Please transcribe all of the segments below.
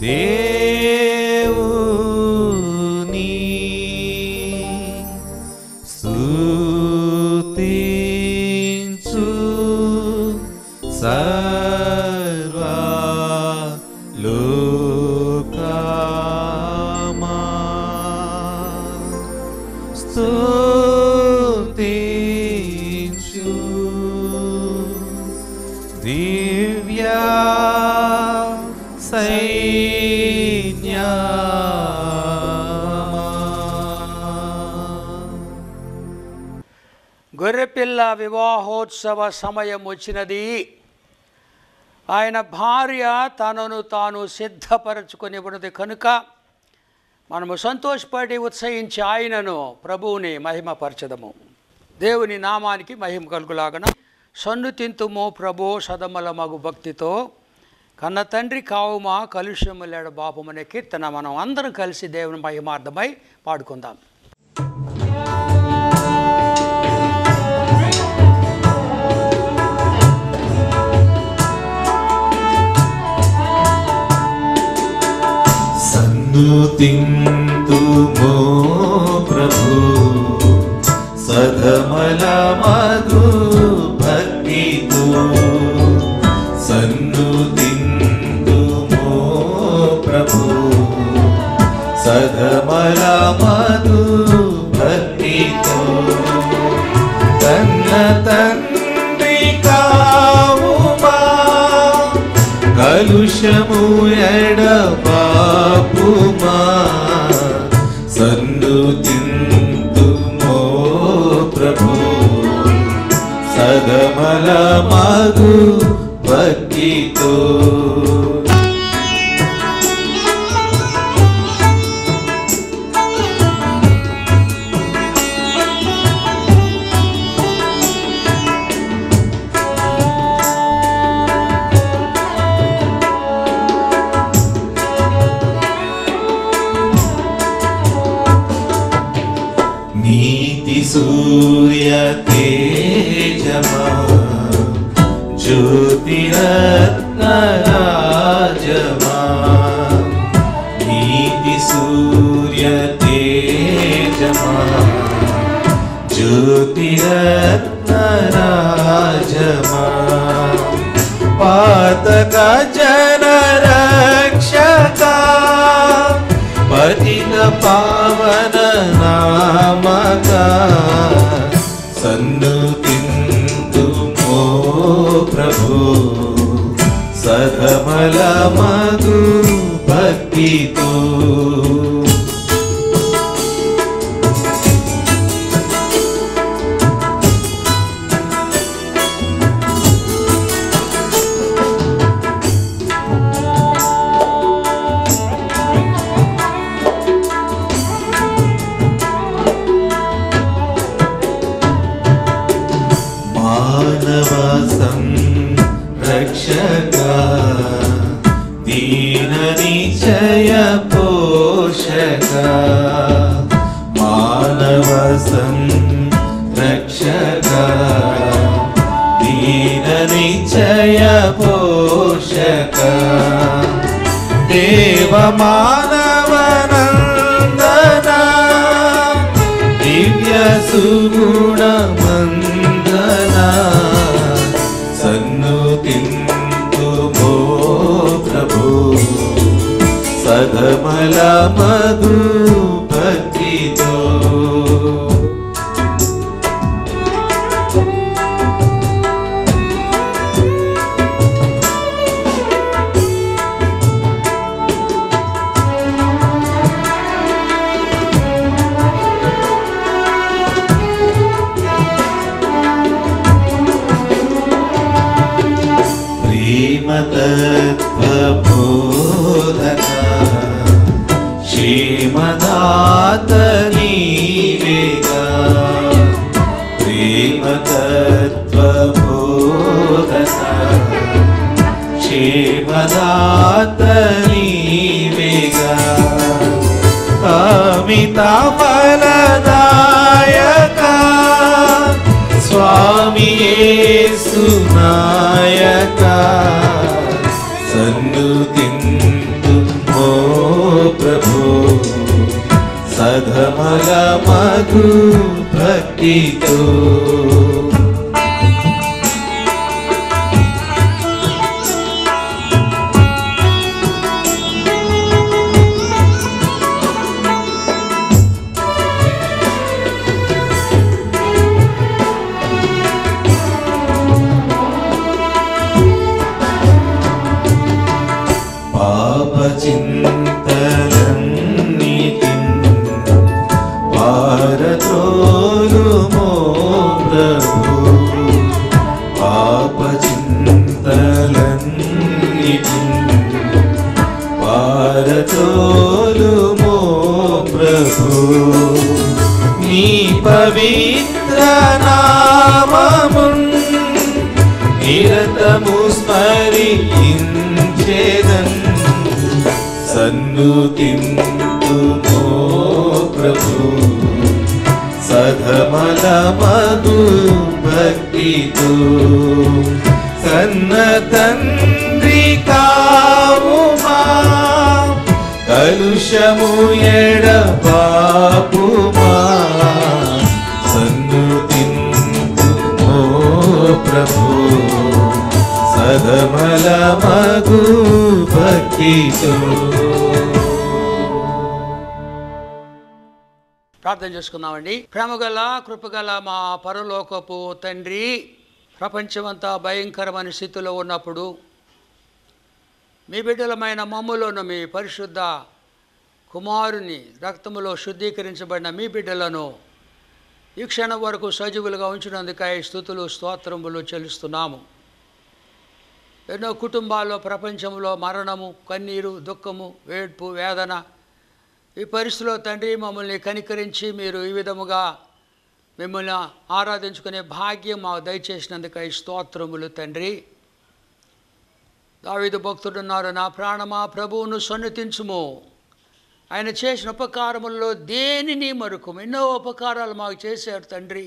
దేవుని స్తుతించు సర్వా లోకమా స్తుతించు దివ్యా సైన్యమా గొర్రెపిల్ల వివాహోత్సవ సమయం వచ్చినది ఆయన భార్య తనను తాను సిద్ధపరచుకొని ఉన్నది కనుక మనము సంతోషపడి ఉత్సహించి ఆయనను ప్రభువుని మహిమపరచదము దేవుని నామానికి మహిమ కలుగులాగన సన్ను తింతుము ప్రభు సదమల మగు భక్తితో కన్న తండ్రి కావుమా కలుష్యము లేడ బాపమనే కీర్తన మనం అందరం కలిసి దేవుని మహిమార్థమై పాడుకుందాం సన్నుతింతుమో ప్రభు సధమల మధు భక్తితో సన్నుతింతుమో ప్రభు సధమల మధు భక్తితో తన్న తండ్రి కావుమా కలుషము ఎడబాపుమా సన్ను తింతుమో ప్రభు సదమల మగు భక్తితో నీతి సూర్య తేజమా జ్యోతిరత్న రాజమా నీతి సూర్య తేజమా జ్యోతిరత్న రాజమా పాతక జన రక్షకా పతిత పావన నామక సన్ను తిందుమో ప్రభు సధమల మధు భక్తితో మానవ సంరక్షక దీన నిచయ పోషక మానవ సంరక్షక దీన నిచయ పోషక దేవ మానవ నందన దివ్య సుగుణ మందన సన్ను తింతుమో ప్రభు సదమల మధు భక్తితో ప్రేమతత్వబోధక శ్రీమదాత నీవేగా ప్రేమతత్వబోధక శ్రీమదాత నీవేగా కామితాఫలదాయక స్వామి యేసునాయక సన్ను తిందు మో మగు భక్తితో పాప చింతలన్నిటి పారతోలుమో ప్రభు పాప చింతలన్నిటి పారతోలుమో ప్రభు నీ పవిత్ర నామమున్ నిరతము స్మరించేదన్ సన్నుతింతుమో ప్రభు సధమల మధు భక్తితో సన్న తండ్రి కావుమా కలుషము ఎడ పాపుమా సన్నుతింతుమో ప్రభు సదమల మగు భక్తితో ప్రార్థన చేసుకుందామండి ప్రేమగల కృపగల మా పరలోకపు తండ్రి ప్రపంచమంతా భయంకరమైన స్థితిలో ఉన్నప్పుడు మీ బిడ్డలమైన మమ్ములను మీ పరిశుద్ధ కుమారుని రక్తములో శుద్ధీకరించబడిన మీ బిడ్డలను ఈ క్షణం వరకు సజీవులుగా ఉంచినందుకై స్థుతులు స్తోత్రములు చెల్లిస్తున్నాము ఎన్నో కుటుంబాల్లో ప్రపంచంలో మరణము కన్నీరు దుఃఖము వేడ్పు వేదన ఈ పరిస్థితిలో తండ్రి మమ్మల్ని కనికరించి మీరు ఈ విధముగా మిమ్మల్ని ఆరాధించుకునే భాగ్యం మాకు దయచేసినందుకై స్తోత్రములు తండ్రి దావిదు భక్తుడున్నారు నా ప్రాణమా ప్రభువును సన్నిధించుము ఆయన చేసిన ఉపకారములలో దేనిని మరుకు ఎన్నో ఉపకారాలు మాకు చేశారు తండ్రి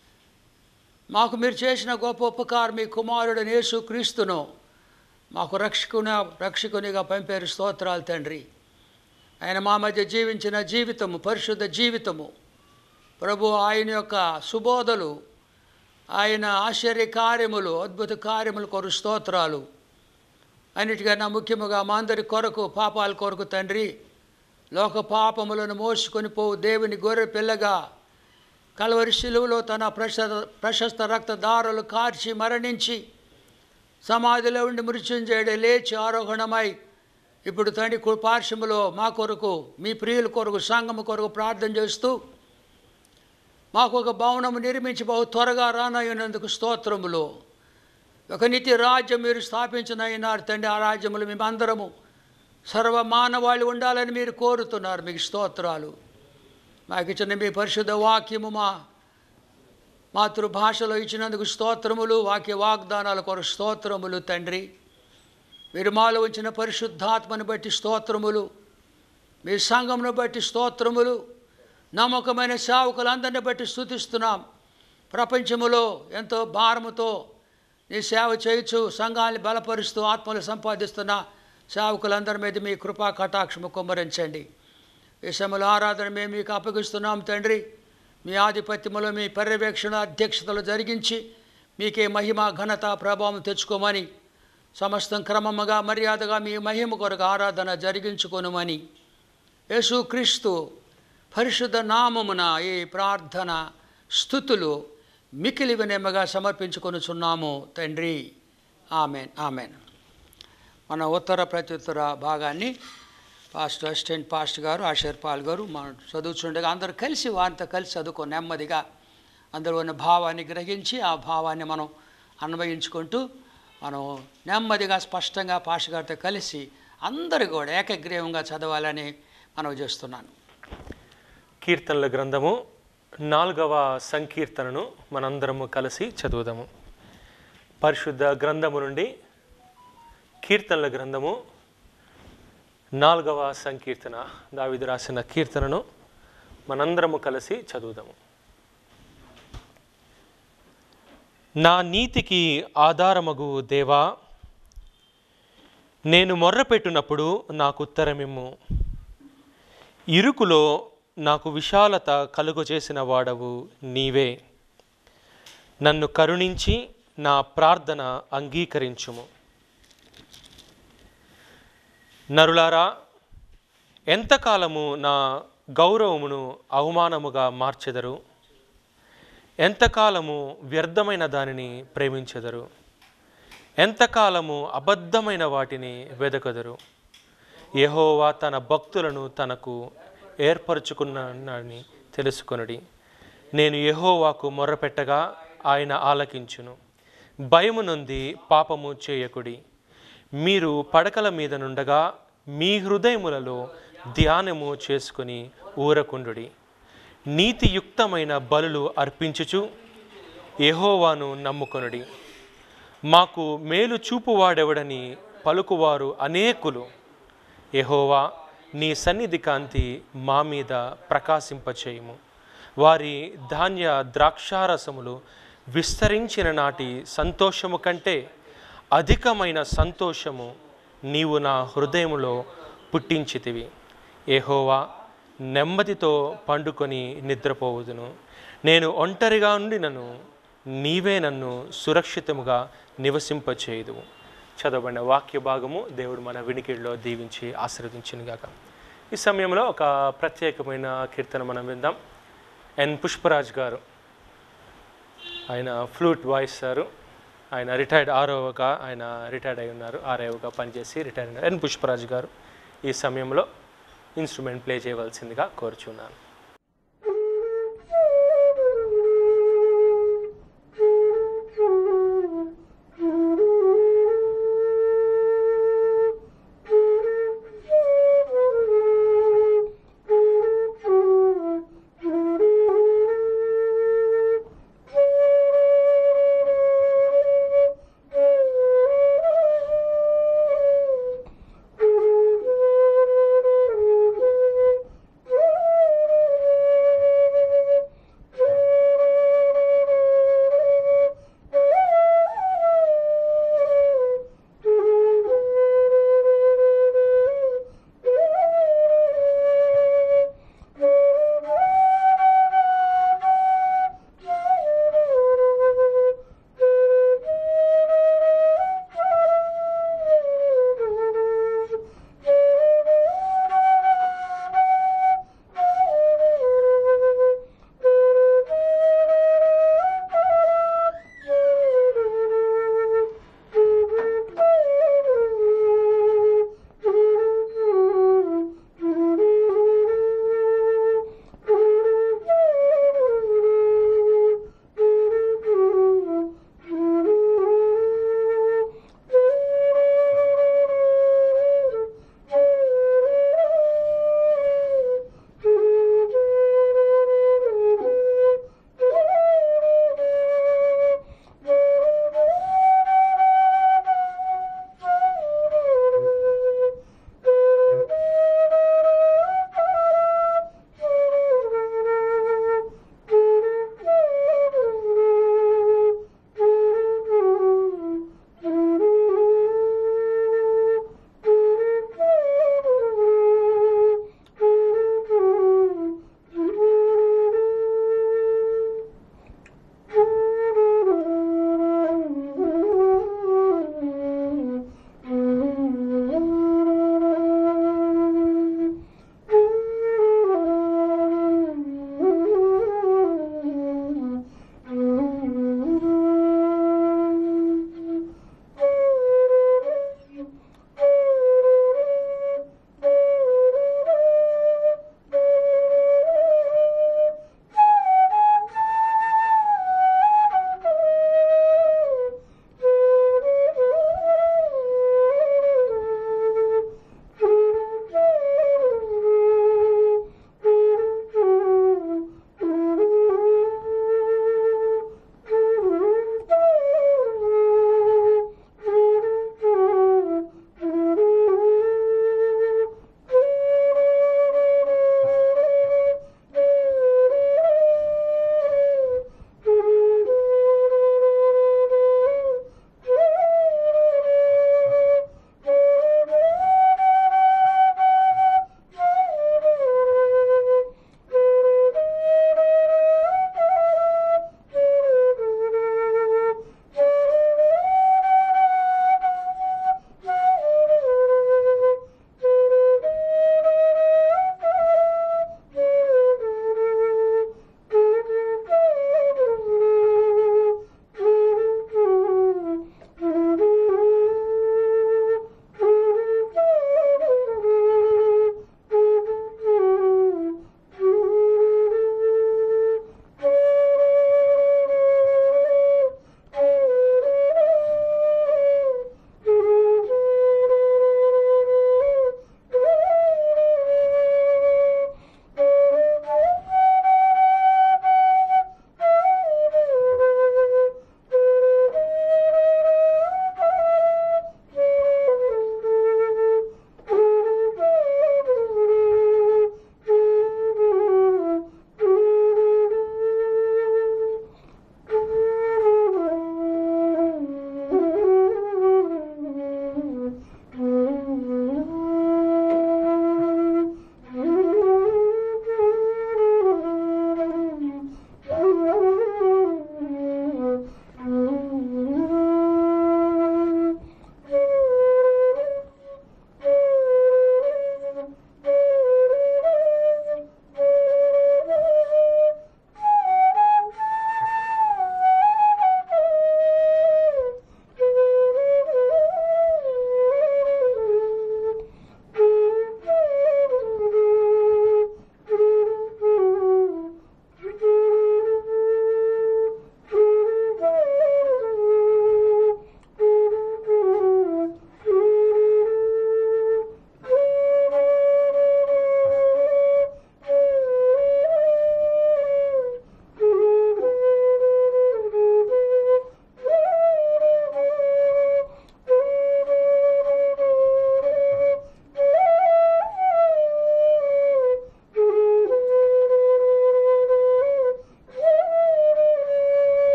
మాకు మీరు చేసిన గొప్ప ఉపకారం మీ కుమారుడు యేసు క్రీస్తును మాకు రక్షకుని రక్షకునిగా పంపారు స్తోత్రాలు తండ్రి ఆయన మా మధ్య జీవించిన జీవితము పరిశుద్ధ జీవితము ప్రభు ఆయన యొక్క సుబోధలు ఆయన ఆశ్చర్య కార్యములు అద్భుత కార్యములు కొరకు స్తోత్రాలు అన్నిటికన్నా ముఖ్యముగా మా అందరి కొరకు పాపాల కొరకు తండ్రి లోక పాపములను మోసుకొని పోవు దేవుని గొర్రె పిల్లగా కలవరి శిలువలో తన ప్రశస్త ప్రశస్త రక్తదారులు కార్చి మరణించి సమాధిలో ఉండి మృత్యుంజయుడు లేచి ఆరోహణమై ఇప్పుడు తండ్రి కు- పార్శ్వములో మా కొరకు మీ ప్రియుల కొరకు సంఘము కొరకు ప్రార్థన చేస్తూ మాకు ఒక భవనము నిర్మించి బహు త్వరగా రానయ్యున్నందుకు స్తోత్రములు ఒక నిత్య రాజ్యం మీరు స్థాపించినన్నారు తండ్రి ఆ రాజ్యములు మేమందరము సర్వ మానవాళి ఉండాలని మీరు కోరుతున్నారు మీకు స్తోత్రాలు మాకు ఇచ్చిన మీ పరిశుద్ధ వాక్యము మా మాతృభాషలో ఇచ్చినందుకు స్తోత్రములు వాక్య వాగ్దానాల కొరకు స్తోత్రములు తండ్రి మీరు మాలో ఉంచిన పరిశుద్ధాత్మను బట్టి స్తోత్రములు మీ సంఘమును బట్టి స్తోత్రములు నమ్మకమైన సేవకులందరిని బట్టి స్థుతిస్తున్నాం ప్రపంచములో ఎంతో భారముతో నీ సేవ చేయొచ్చు సంఘాన్ని బలపరుస్తూ ఆత్మలు సంపాదిస్తున్న సేవకులందరి మీద మీ కృపా కటాక్షము కుమ్మరించండి ఈ సమయంలో ఆరాధన మేము మీకు అప్పగిస్తున్నాం తండ్రి మీ ఆధిపత్యములో మీ పర్యవేక్షణ అధ్యక్షతలు జరిగించి మీకే మహిమ ఘనత ప్రభావం తెచ్చుకోమని సమస్తం క్రమముగా మర్యాదగా మీ మహిమ కొరకు ఆరాధన జరిగించుకొనుమని యేసుక్రీస్తు పరిశుద్ధ నామమున ఈ ప్రార్థన స్థుతులు మికిలి వినయముగా సమర్పించుకొనుచున్నాము తండ్రి ఆమెన్ ఆమెన్ మన ఉత్తర ప్రత్యుత్తర భాగాన్ని పాస్టర్ అసిస్టెంట్ పాస్టర్ గారు ఆషర్ పాల్ గారు మనం చదువుతుండగా అందరూ కలిసి వారితో కలిసి చదువుకో నెమ్మదిగా అందులో ఉన్న భావాన్ని గ్రహించి ఆ భావాన్ని మనం అన్వయించుకుంటూ మనం నెమ్మదిగా స్పష్టంగా పాస్టర్ గారితో కలిసి అందరూ కూడా ఏకగ్రీవంగా చదవాలని మనం చేస్తున్నాను కీర్తనల గ్రంథము నాలుగవ సంకీర్తనను మనందరము కలిసి చదువుదాము పరిశుద్ధ గ్రంథము నుండి కీర్తనల గ్రంథము నాలుగవ సంకీర్తన దావిదు రాసిన కీర్తనను మనందరము కలిసి చదువుదాము నా నీతికి ఆధారమగు దేవా నేను మొర్రపెట్టునప్పుడు నాకు ఉత్తరమిమ్ము ఇరుకులో నాకు విశాలత కలుగు చేసిన వాడవు నీవే నన్ను కరుణించి నా ప్రార్థన అంగీకరించుము నరులారా ఎంతకాలము నా గౌరవమును అవమానముగా మార్చెదరు ఎంతకాలము వ్యర్థమైన దానిని ప్రేమించెదరు ఎంతకాలము అబద్ధమైన వాటిని వెదకదరు యెహోవా తన భక్తులను తనకు ఏర్పరచుకున్నానని తెలుసుకొనుడి నేను యెహోవాకు మొర్రపెట్టగా ఆయన ఆలకించును భయము నొంది పాపము చేయకుడి మీరు పడకల మీద నుండగా మీ హృదయములలో ధ్యానము చేసుకుని ఊరకుండుడి నీతియుక్తమైన బలులు అర్పించుచు యెహోవాను నమ్ముకొనుడి మాకు మేలు చూపువాడెవడని పలుకువారు అనేకులు యెహోవా నీ సన్నిధి కాంతి మా మీద ప్రకాశింపచేయము వారి ధాన్య ద్రాక్షారసములు విస్తరించిన నాటి సంతోషము కంటే అధికమైన సంతోషము నీవు నా హృదయములో పుట్టించితివి యెహోవా నెమ్మదితో పండుకొని నిద్రపోవుదును నేను ఒంటరిగా ఉండినను నీవే నన్ను సురక్షితముగా నివసింపచేయదు చదవబడిన వాక్య భాగము దేవుడు మన వినికిడిలో దీవించి ఆశీర్వదించినగాక ఈ సమయంలో ఒక ప్రత్యేకమైన కీర్తన మనం విందాం ఎన్ పుష్పరాజ్ గారు ఆయన ఫ్లూట్ వాయిస్తారు ఆయన రిటైర్డ్ ఆరోగా ఆయన రిటైర్డ్ అయి ఉన్నారు ఆర్ఐఓగా పనిచేసి రిటైర్ అయినారు ఎన్ పుష్పరాజ్ గారు ఈ సమయంలో ఇన్స్ట్రుమెంట్ ప్లే చేయవలసిందిగా కోరుచున్నాను Thank you.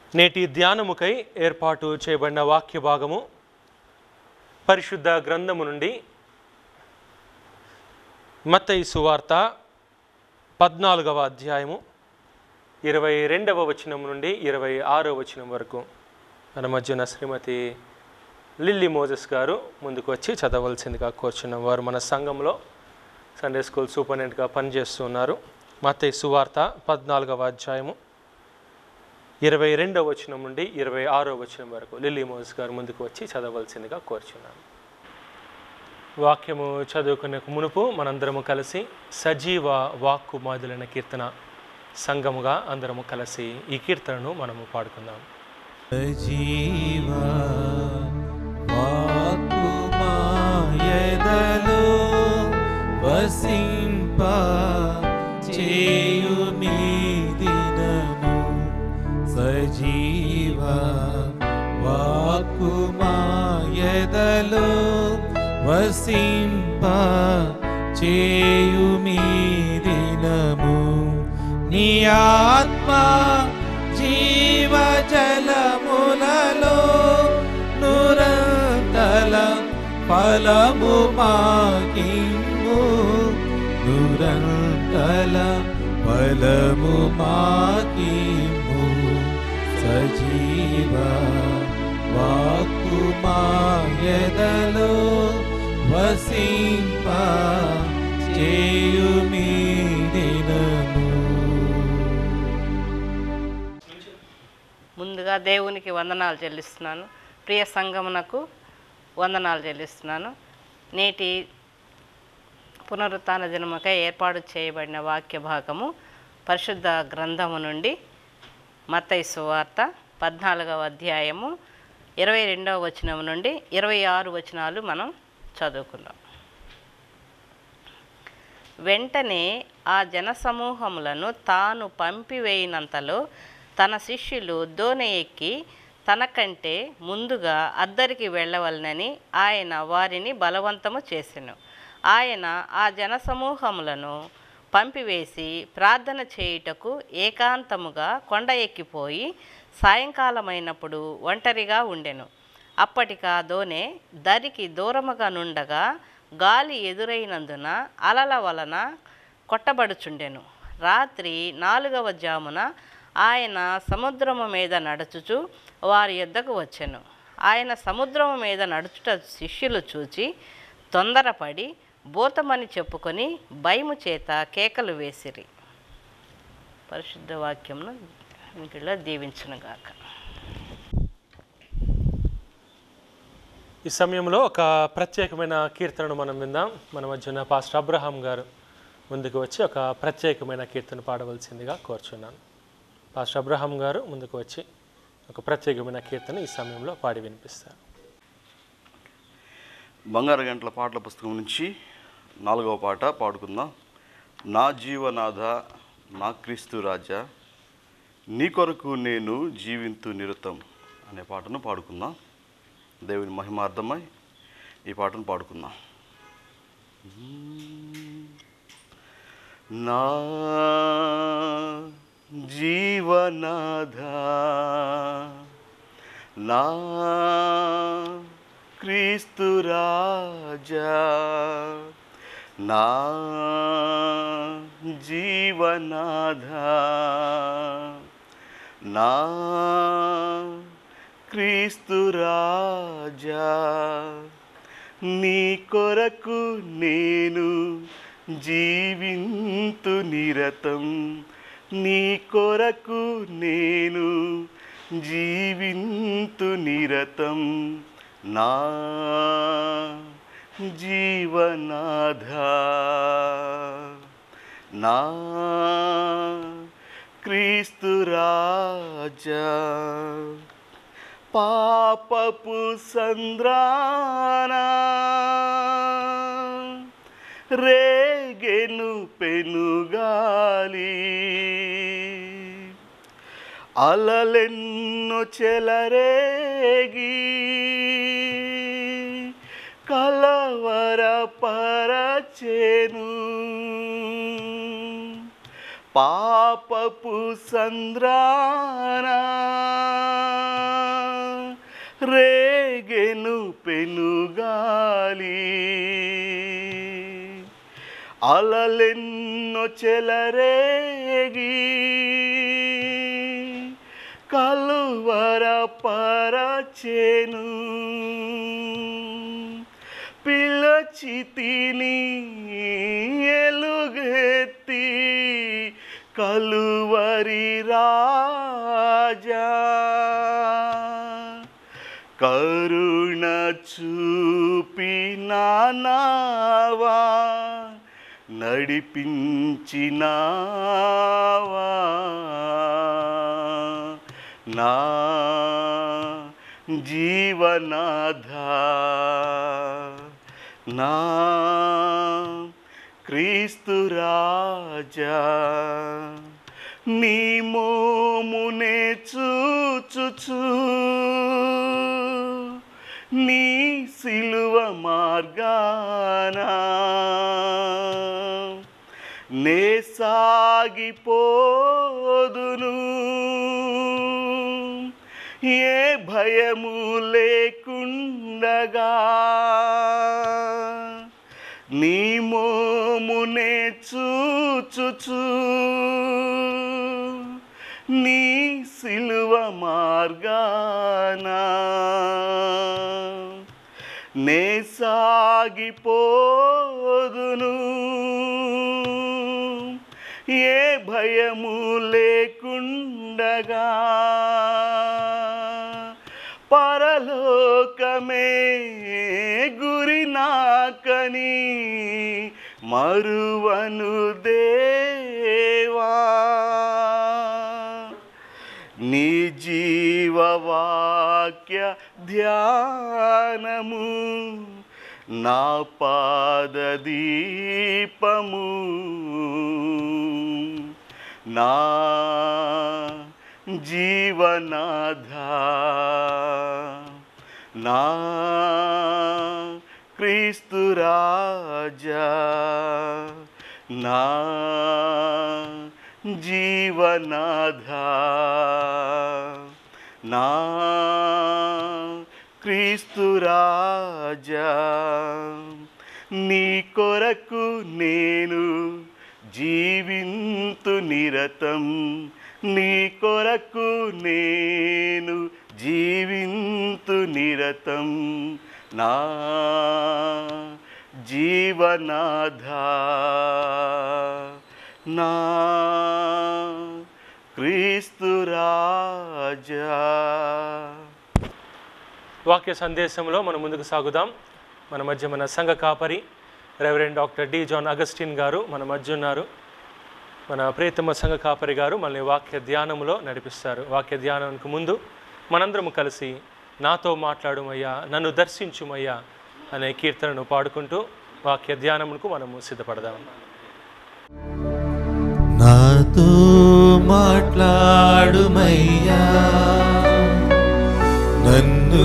నేటి ధ్యానముకై ఏర్పాటు చేయబడిన వాక్య భాగము పరిశుద్ధ గ్రంథము నుండి మత్తయి సువార్త పద్నాలుగవ అధ్యాయము ఇరవై రెండవ వచనం నుండి ఇరవై ఆరవ వచనం వరకు మన మధ్యన శ్రీమతి లిల్లీ మోజెస్ గారు ముందుకు వచ్చి చదవలసిందిగా కోరుచున్నాం వారు మన సంఘంలో సండే స్కూల్ సూపరింటెండెంట్గా పనిచేస్తున్నారు మత్తయి సువార్త పద్నాలుగవ అధ్యాయము ఇరవై రెండవ వచనం నుండి ఇరవై ఆరో వచనం వరకు లిల్లీ మోజెస్ గారు ముందుకు వచ్చి చదవలసిందిగా కోరుచున్నాను వాక్యము చదువుకునే మునుపు మనందరము కలిసి సజీవ వాక్కు మాదులైన కీర్తన సంఘముగా అందరము కలిసి ఈ కీర్తనను మనము పాడుకుందాం జీవా వాక్కుమాయదలో వసింప చేయుమి దినము సజీవా వాక్కుమాయదలో వసింప చేయుమి దినము నీ ఆత్మ జీవ జలములలో నురంతల ఫలము మాకింగు నురంతల ఫలము మాకింగు సజీవ వాక్కు మాయదలో వసింప చేయుమి దినము ముందుగా దేవునికి వందనాలు చెల్లిస్తున్నాను ప్రియ సంగమునకు వందనాలు చెల్లిస్తున్నాను నేటి పునరుత్థాన దినముకై ఏర్పాటు చేయబడిన వాక్య భాగము పరిశుద్ధ గ్రంథము నుండి మత్తయి సువార్త పద్నాలుగవ అధ్యాయము ఇరవై రెండవ వచనం నుండి ఇరవై ఆరు వచనాలు మనం చదువుకుందాం వెంటనే ఆ జనసమూహములను తాను పంపివేయినంతలో తన శిష్యులు దోణి ఎక్కి తనకంటే ముందుగా అద్దరికి వెళ్ళవలనని ఆయన వారిని బలవంతము చేసెను ఆయన ఆ జనసమూహములను పంపివేసి ప్రార్థన చేయుటకు ఏకాంతముగా కొండ ఎక్కిపోయి సాయంకాలమైనప్పుడు ఒంటరిగా ఉండెను అప్పటికా దోనె దరికి దూరముగా నుండగా గాలి ఎదురైనందున అలల వలన కొట్టబడుచుండెను రాత్రి నాలుగవ జామున ఆయన సముద్రము మీద నడుచుచు వారి యొద్దకు వచ్చెను ఆయన సముద్రము మీద నడుచుట శిష్యులు చూచి తొందరపడి భూతమని చెప్పుకొని భయము చేత కేకలు వేసిరి పరిశుద్ధ వాక్యమును ఇంటిలో దీవించునుగాక ఈ సమయంలో ఒక ప్రత్యేకమైన కీర్తనను మనం విందాం మన మధ్యన పాస్టర్ అబ్రహాం గారు ముందుకు వచ్చి ఒక ప్రత్యేకమైన కీర్తన పాడవలసిందిగా కోరుచున్నాను పాస్టర్ అబ్రహాం గారు ముందుకు వచ్చి ఒక ప్రత్యేకమైన కీర్తన ఈ సమయంలో పాడి వినిపిస్తారు బంగారు గంటల పాటల పుస్తకం నుంచి నాలుగవ పాట పాడుకుందాం నా జీవనాథ నా క్రీస్తు రాజా నీ కొరకు నేను జీవింతు నిరతం అనే పాటను పాడుకుందాం దేవుని మహిమార్థమై ఈ పాటను పాడుకుందాం నా జీవనాథ నా క్రీస్తు రాజా నా జీవనాథ నా క్రీస్తు రాజా నీ కొరకు నేను జీవింతు నిరతం నీ కొరకు నేను జీవింతు నిరతం నా జీవనాథ నా క్రీస్తు రాజా పాపపు సంద్రానా రేగెను పెనుగాలి అలలెన్నో చెలరేగి కలవర పరచేను పాపపు సంద్రాన రేగెను పెనుగాలి అలలెన్నో చెలరేగి కలువర పరచేను పిలచితిని ఎలుగెత్తి కలువరి రాజా కరుణ చూపి నానావా నడిపించినావా నా జీవనాథ నా క్రీస్తు రాజా నీ మోమునే చూచుచు నీ సిలువ మార్గానా నే సాగిపోదును ఏ భయము లేకుండగా నీ మోమునే చూచుచు నీ సిలువ మార్గానా నే సాగిపోదును ఏ భయము లేకుండగా పరలోకమే గురి నాకని మరువను దేవా నీ జీవవాక్య ధ్యానము నా పాదదీపము నా జీవనాథ నా క్రీస్తు రాజా నా జీవనాథ నా క్రీస్తు రాజా నీ కొరకు నేను జీవింతు నిరతం నీ కొరకు నేను జీవింతు నిరతం నా జీవనాథ నా క్రీస్తు రాజా వాక్య సందేశంలో మనం ముందుకు సాగుదాం మన మధ్య మన సంఘ కాపరి reverend doctor D John Augustine గారు మన మధ్య ఉన్నారు మన ప్రియతమ సంఘ కాపరి గారు మనల్ని వాక్య ధ్యానంలో నడిపిస్తారు వాక్య ధ్యానానికి ముందు మనందరం కలిసి నాతో మాట్లాడుమయ్యా నన్ను దర్శించుమయ్యా అనే కీర్తనను పాడుకుంటూ వాక్య ధ్యానమునకు మనము సిద్ధపడదాం నాతో మాట్లాడుమయ్యా నన్ను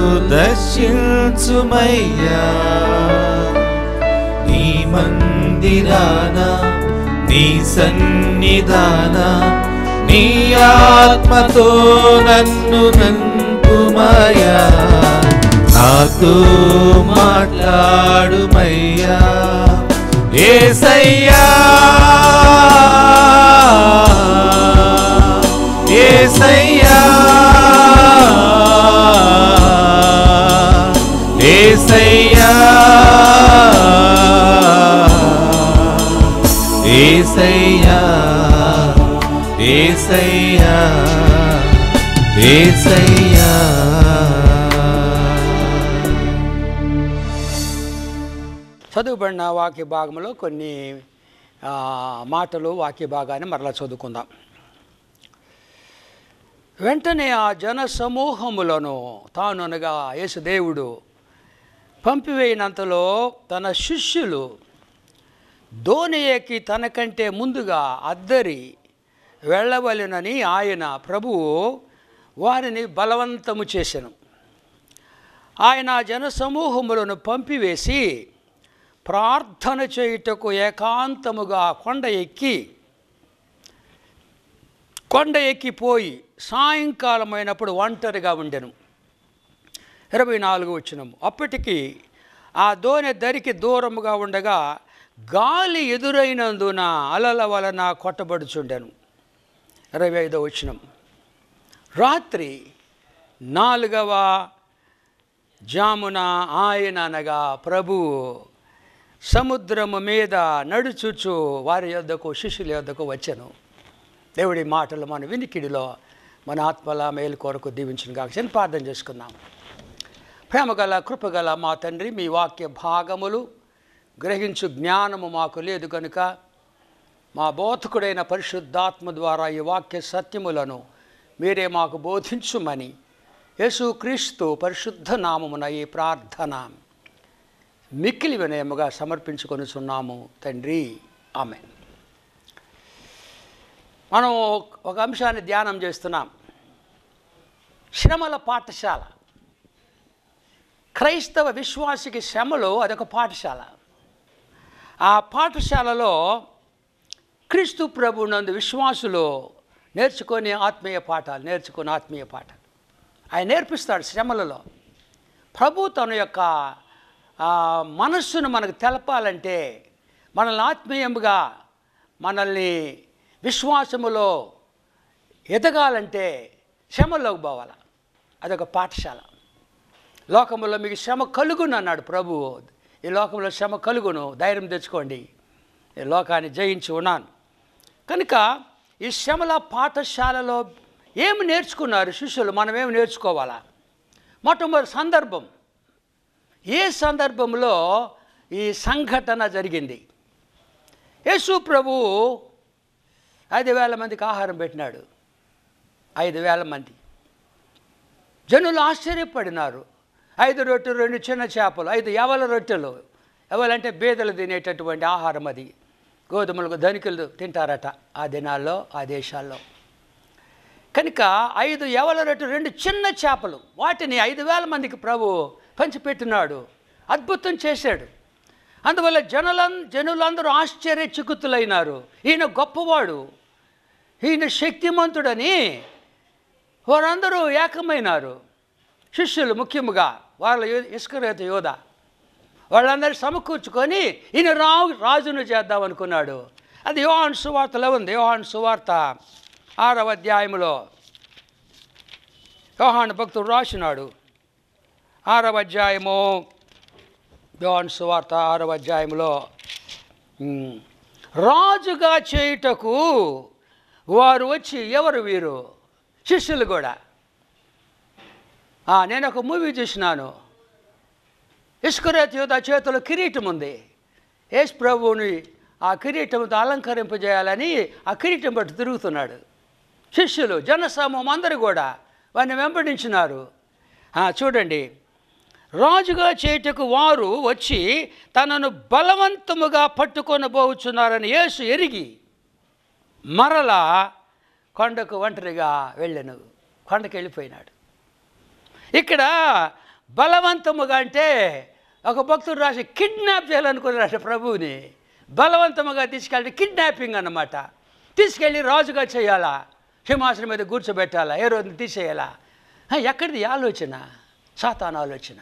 దర్శించుమయ్యా నీ మందిరాన నీ సన్నిధాన నీ ఆత్మతో నన్ను నంపుమయ్యా నాతో మాట్లాడుమయ్యా ఏసయ్యా ఏసయ్యా ఏసయ్యా ఏసయ్యా ఏసయ్యా ఏసయ్యా చదువుబడిన వాక్య భాగంలో కొన్ని ఆ, మాటలు వాక్య భాగాన్ని మరలా చదువుకుందాం వెంటనే ఆ జన సమూహములను తానునగా యేసుదేవుడు పంపివేయినంతలో తన శిష్యులు దోణి ఎక్కి తనకంటే ముందుగా అద్దరి వెళ్ళవలెనని ఆయన ప్రభువు వారిని బలవంతము చేసెను ఆయన జనసమూహములను పంపివేసి ప్రార్థన చేయుటకు ఏకాంతముగా కొండ ఎక్కి కొండ ఎక్కిపోయి సాయంకాలం అయినప్పుడు ఒంటరిగా ఉండెను ఇరవై నాలుగు వచ్చినము అప్పటికి ఆ దోణి దరికి దూరముగా ఉండగా గాలి ఎదురైనందున అలల వలన కొట్టబడుచుండెను ఇరవై ఐదో వచ్చినం రాత్రి నాలుగవ జామున ఆయన అనగా ప్రభువు సముద్రము మీద నడుచుచు వారి యొద్దకు శిష్యుల యొద్దకు వచ్చాను దేవుడి మాటలు మన వినికిడిలో మన ఆత్మల మేలు కొరకు దీవించిన కాక చిన్న ప్రార్థన చేసుకుందాం ప్రేమగల కృపగల మా తండ్రి మీ వాక్య భాగములు గ్రహించు జ్ఞానము మాకు లేదు కనుక మా బోధకుడైన పరిశుద్ధాత్మ ద్వారా ఈ వాక్య సత్యములను మీరే మాకు బోధించుమని యేసుక్రీస్తు పరిశుద్ధ నామమున ఈ ప్రార్థన మిక్కిలి వినయముగా సమర్పించుకొనుచున్నాము తండ్రి ఆమె మనం ఒక అంశాన్ని ధ్యానం చేస్తున్నాం శ్రమల పాఠశాల క్రైస్తవ విశ్వాసికి శ్రమలు అదొక పాఠశాల ఆ పాఠశాలలో క్రీస్తు ప్రభు నందు విశ్వాసులు నేర్చుకొని ఆత్మీయ పాఠాలు నేర్చుకుని ఆత్మీయ పాఠాలు ఆయన నేర్పిస్తాడు శ్రమలలో ప్రభు తన యొక్క ఆ, మనస్సును మనకు తెలపాలంటే మనల్ని ఆత్మీయముగా మనల్ని విశ్వాసములో ఎదగాలంటే శ్రమలోకి పోవాలి అదొక పాఠశాల లోకంలో మీకు శ్రమ కలుగును అన్నాడు ప్రభువు ఈ లోకంలో శ్రమ కలుగును ధైర్యం తెచ్చుకోండి ఈ లోకాన్ని జయించి ఉన్నాను కనుక ఈ శ్రమల పాఠశాలలో ఏమి నేర్చుకున్నారు శిష్యులు మనం ఏమి నేర్చుకోవాలా మొట్టమొదటి సందర్భం ఏ సందర్భంలో ఈ సంఘటన జరిగింది యేసు ప్రభు ఐదు వేల మందికి ఆహారం పెట్టినాడు ఐదు వేల మంది జనులు ఆశ్చర్యపడినారు ఐదు రొట్టెలు రెండు చిన్న చేపలు ఐదు ఎవల రొట్టెలు ఎవలంటే బేదలు తినేటటువంటి ఆహారం అది గోధుమలకు ధనికులు తింటారట ఆ దినాల్లో ఆ దేశాల్లో కనుక ఐదు ఎవల రొట్టెలు రెండు చిన్న చేపలు వాటిని ఐదు వేల మందికి ప్రభు పంచిపెట్టినాడు అద్భుతం చేశాడు అందువల్ల జనులం జనులందరూ ఆశ్చర్యచికుతులైనారు ఈయన గొప్పవాడు ఈయన శక్తిమంతుడని వారందరూ ఏకమైనారు శిష్యులు ముఖ్యముగా వాళ్ళ ఇస్కరేత యోధ వాళ్ళందరూ సమకూర్చుకొని ఈయన రా రాజును చేద్దాం అనుకున్నాడు అది యోహాన్ సువార్తలో ఉంది యోహాన్ సువార్త ఆరవ అధ్యాయంలో యోహాన్ భక్తుడు రాసినాడు ఆరవ అధ్యాయము యోహాన్ సువార్త ఆరవ అధ్యాయంలో ఉమ్, రాజుగా చేయుటకు వారు వచ్చి ఎవరు వీరు శిష్యులు కూడా ఆ, నేను ఒక మూవీ చూసినాను ఇస్కరేత్ యోధ చేతిలో కిరీటం ఉంది యేసు ప్రభువుని ఆ కిరీటంతో అలంకరింపజేయాలని ఆ కిరీటం పట్టు తిరుగుతున్నాడు శిష్యులు జనసమూహం అందరూ కూడా వారిని వెంబడించినారు ఆ, చూడండి రాజుగా చేయుటకు వారు వచ్చి తనను బలవంతముగా పట్టుకొని పోవచ్చున్నారని యేసు ఎరిగి మరలా కొండకు ఒంటరిగా వెళ్ళాను కొండకి వెళ్ళిపోయినాడు ఇక్కడ బలవంతముగా అంటే ఒక భక్తుడు రాసి కిడ్నాప్ చేయాలనుకున్నాడు ప్రభువుని బలవంతముగా తీసుకెళ్ళి కిడ్నాపింగ్ అన్నమాట తీసుకెళ్ళి రాజుగా చేయాలా సింహాసనం మీద కూర్చోబెట్టాలా ఏ రోజున తీసేయాలా హ, ఎక్కడిది ఈ ఆలోచన సాతాన ఆలోచన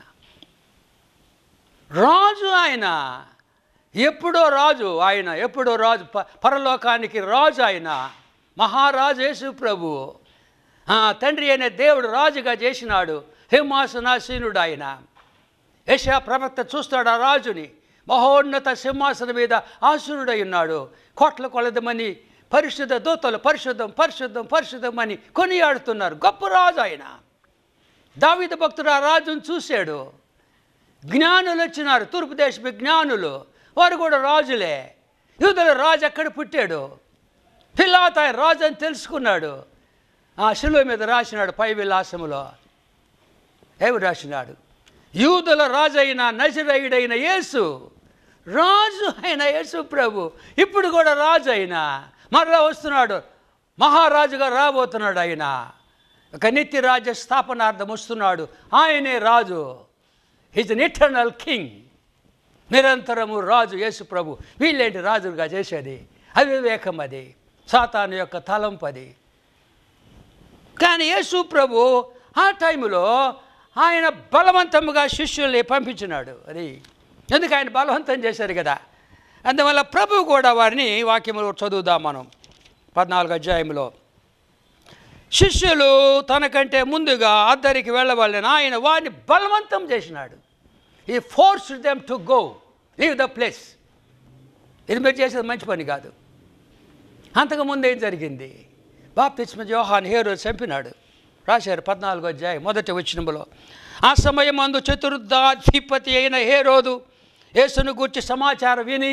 రాజు ఆయన ఎప్పుడో రాజు ఆయన ఎప్పుడో రాజు ప- పరలోకానికి రాజు ఆయన మహారాజు యేసు ప్రభు ఆ, తండ్రి అయిన దేవుడు రాజుగా చేసినాడు సింహాసనాసీనుడు ఆయన యశా ప్రవక్త చూస్తాడు ఆ రాజుని మహోన్నత సింహాసనం మీద ఆసురుడై ఉన్నాడు కోట్ల కొలదమని పరిశుద్ధ దూతలు పరిశుద్ధం పరిశుద్ధం పరిశుద్ధం అని కొనియాడుతున్నారు గొప్ప రాజు ఆయన దావిద భక్తుడు ఆ రాజును చూశాడు జ్ఞానులు వచ్చినారు తూర్పు దేశపు జ్ఞానులు వారు కూడా రాజులే యూదుల రాజు ఎక్కడ పుట్టాడు పిల్లాత ఆయన రాజు అని తెలుసుకున్నాడు ఆ శిలువ మీద రాసినాడు పై విలాసములో ఏమి రాసినాడు యూదుల రాజు అయిన నజరైడైన యేసు రాజు అయిన యేసు ప్రభు ఇప్పుడు కూడా రాజు అయినా మరలా వస్తున్నాడు మహారాజుగా రాబోతున్నాడు ఆయన ఒక నిత్య రాజ్య స్థాపనార్థం వస్తున్నాడు ఆయనే రాజు ఈజ్ అన్ ఇటర్నల్ కింగ్ నిరంతరము రాజు యేసు ప్రభు వీళ్ళేంటి రాజులుగా చేసేది అవివేకం అది సాతాను యొక్క తలంపు అది కానీ యేసు ప్రభు ఆ టైంలో ఆయన బలవంతముగా శిష్యుల్ని పంపించినాడు అది ఎందుకు ఆయన బలవంతం చేశారు కదా అందువల్ల ప్రభు కూడా వారిని వాక్యములు చదువుదాం మనం పద్నాలుగు అధ్యాయంలో శిష్యులు తనకంటే ముందుగా అద్దరికి వెళ్ళవాలని ఆయన వారిని బలవంతం చేసినాడు ఈ force them to go leave the place ఇది మీరు చేసేది మంచి పని కాదు అంతకుముందు ఏం జరిగింది బాప్తిస్మ జోహాన్ హేరో చంపినాడు రాశారు పద్నాలుగో అధ్యాయం మొదటి వచ్చినములో ఆ సమయం అందు చతుర్థాధిపతి అయిన హేరోదు యేసును గూర్చి సమాచారం విని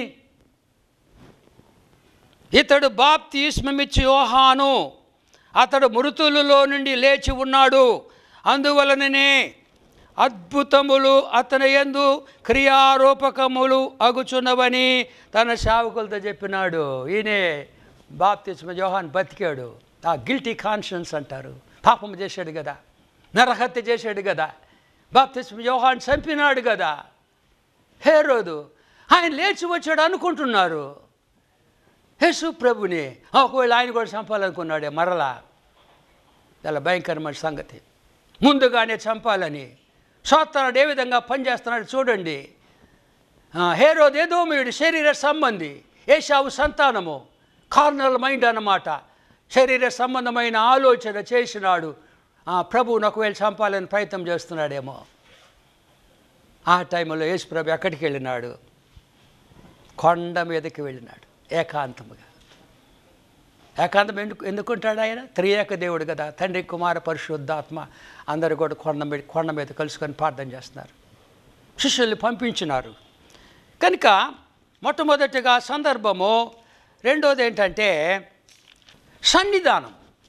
ఇతడు బాప్తిస్మమిచ్చి యోహాను అతడు మృతులలో నుండి లేచి ఉన్నాడు అందువలననే అద్భుతములు అతని యందు క్రియారూపకములు అగుచున్నవని తన సేవకులతో చెప్పినాడు ఈయనే బాప్తిస్మ యోహాన్ బతికాడు ఆ గిల్టీ కాన్షియన్స్ అంటారు పాపం చేశాడు కదా నరహత్య చేశాడు కదా బాప్తిస్మ యోహాన్ చంపినాడు కదా హేరోదు ఆయన లేచి వచ్చాడు అనుకుంటున్నారు యేసు ప్రభుని ఒకవేళ ఆయన కూడా చంపాలనుకున్నాడే మరలా చాలా భయంకరమైన సంగతి ముందుగానే చంపాలని సోత్తనాడు ఏ విధంగా పనిచేస్తున్నాడు చూడండి ఆ, హేరోదు ఏదో మీడు శరీర సంబంధి ఏషావు సంతానము కార్నల్ మైండ్ అన్నమాట శరీర సంబంధమైన ఆలోచన చేసినాడు ఆ, ప్రభువును ఒకవేళ చంపాలని ప్రయత్నం చేస్తున్నాడేమో ఆ టైంలో యేసు ప్రభు ఎక్కడికి వెళ్ళినాడు కొండ మీదకి వెళ్ళినాడు ఏకాంతముగా ఏకాంతం ఎందుకు ఎందుకుంటాడు ఆయన త్రియేక దేవుడు కదా తండ్రి కుమార పరిశుద్ధాత్మ అందరూ కూడా కొండ మీద కొండ మీద కలుసుకొని ప్రార్థన చేస్తున్నారు శిష్యుల్ని పంపించినారు కనుక మొట్టమొదటిగా సందర్భము రెండోది ఏంటంటే సన్నిధానం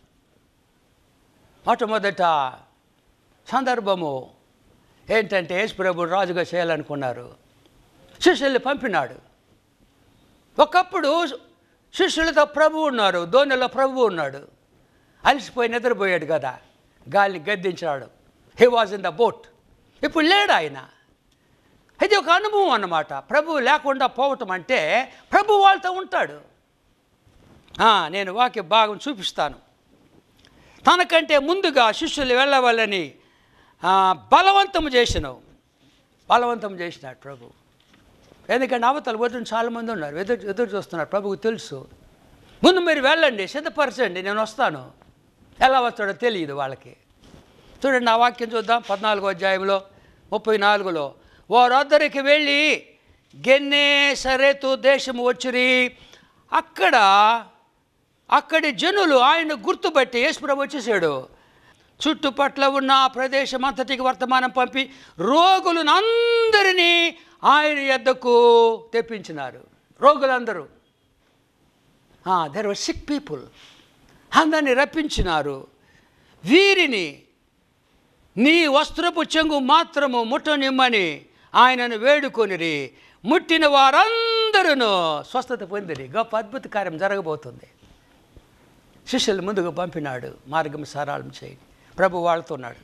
మొట్టమొదట సందర్భము ఏంటంటే యేసు ప్రభు రాజుగా చేయాలనుకున్నారు శిష్యుల్ని పంపినాడు ఒకప్పుడు శిష్యులతో ప్రభు ఉన్నారు దోణిలో ప్రభు ఉన్నాడు అలసిపోయి నిద్రపోయాడు కదా గాలిని గద్దించాడు he was in the boat ఇప్పుడు లేడు ఆయన ఇది ఒక అనుభవం అన్నమాట ప్రభు లేకుండా పోవటం అంటే ప్రభు వాళ్ళతో ఉంటాడు ఆ, నేను వాక్య భాగం చూపిస్తాను తనకంటే ముందుగా శిష్యులు వెళ్ళవాలని ఆ, బలవంతం చేసిను బలవంతం చేసినాడు ప్రభు ఎందుకంటే అవతల వదిలిన చాలామంది ఉన్నారు ఎదురు ఎదురు చూస్తున్నారు ప్రభుకు తెలుసు ముందు మీరు వెళ్ళండి సిద్ధపరచండి నేను వస్తాను ఎలా వస్తాడో తెలియదు వాళ్ళకి చూడండి ఆ వాక్యం చూద్దాం పద్నాలుగో అధ్యాయంలో ముప్పై నాలుగులో వారందరికి వెళ్ళి గెన్నే సరేతు దేశము వచ్చిరి అక్కడ అక్కడి జనులు ఆయన గుర్తుపట్టి యేసుప్రభు వచ్చేసాడు చుట్టుపట్ల ఉన్న ఆ ప్రదేశం అంతటికి వర్తమానం పంపి రోగులను అందరినీ ఆయన యొద్దకు తెప్పించినారు రోగులందరూ దెర్ వర్ సిక్ పీపుల్ అందరిని రప్పించినారు వీరిని నీ వస్త్రపు చెంగు మాత్రము ముట్టనిమ్మని ఆయనను వేడుకొనిరి ముట్టిన వారందరూ స్వస్థత పొందిరి గొప్ప అద్భుత కార్యం జరగబోతుంది శిష్యులు ముందుకు పంపినాడు మార్గం సరళం చేయి ప్రభు వాళ్ళతో ఉన్నాడు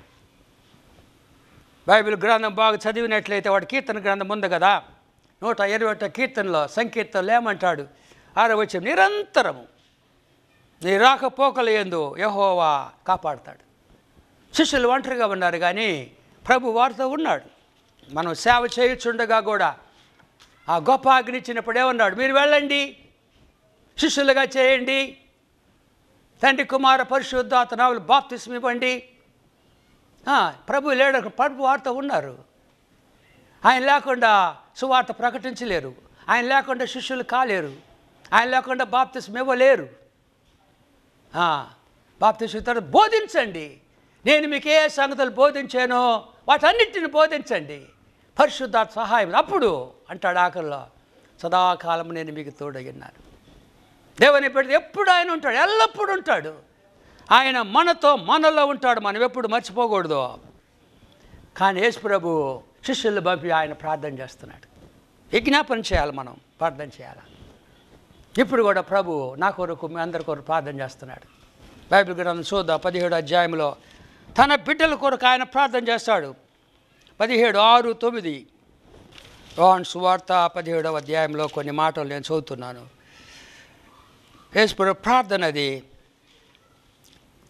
బైబిల్ గ్రంథం బాగా చదివినట్లయితే వాడు కీర్తన గ్రంథం ఉంది కదా నూట ఇరవై ఒకటో కీర్తనలో సంకీర్తనలు ఏమంటాడు ఆరో వచ్చి నిరంతరము నీ రాకపోకలు ఎందు యహోవా కాపాడుతాడు శిష్యులు ఒంటరిగా ఉన్నారు కానీ ప్రభు వారితో ఉన్నాడు మనం సేవ చేయుచుండగా కూడా ఆ గొప్ప ఆజ్ఞ ఇచ్చినప్పుడు ఏమన్నాడు మీరు వెళ్ళండి శిష్యులుగా చేయండి తండ్రి కుమార పరిశుద్ధాత నావులు బాప్తిస్మ ఇవ్వండి ఆ, ప్రభు లేడు ప్రభు వారితో ఉన్నారు ఆయన లేకుండా సువార్త ప్రకటించలేరు ఆయన లేకుండా శిష్యులు కాలేరు ఆయన లేకుండా బాప్తిస్మ ఇవ్వలేరు బాప్తిస్మ బోధించండి నేను మీకు ఏ సంగతులు బోధించానో వాటన్నిటిని బోధించండి పరిశుద్ధాత్మ సహాయం అప్పుడు అంటాడు ఆఖరిలో సదాకాలం నేను మీకు తోడగిన్నాను దేవుని పెడితే ఎప్పుడు ఆయన ఉంటాడు ఎల్లప్పుడూ ఉంటాడు ఆయన మనతో మనలో ఉంటాడు మనం ఎప్పుడు మర్చిపోకూడదు కానీ యేసు ప్రభు శిష్యులు పంపి ఆయన ప్రార్థన చేస్తున్నాడు విజ్ఞాపన చేయాలి మనం ప్రార్థన చేయాలి ఇప్పుడు కూడా ప్రభు నా కొరకు మీ అందరి కొరకు ప్రార్థన చేస్తున్నాడు బైబిల్ గ్రంథం చూద్దాం పదిహేడు అధ్యాయంలో తన బిడ్డల కొరకు ఆయన ప్రార్థన చేస్తాడు పదిహేడు ఆరు తొమ్మిది రోహన్ సువార్త పదిహేడవ అధ్యాయంలో కొన్ని మాటలు నేను చదువుతున్నాను యేసుప్రభు ప్రార్థన అది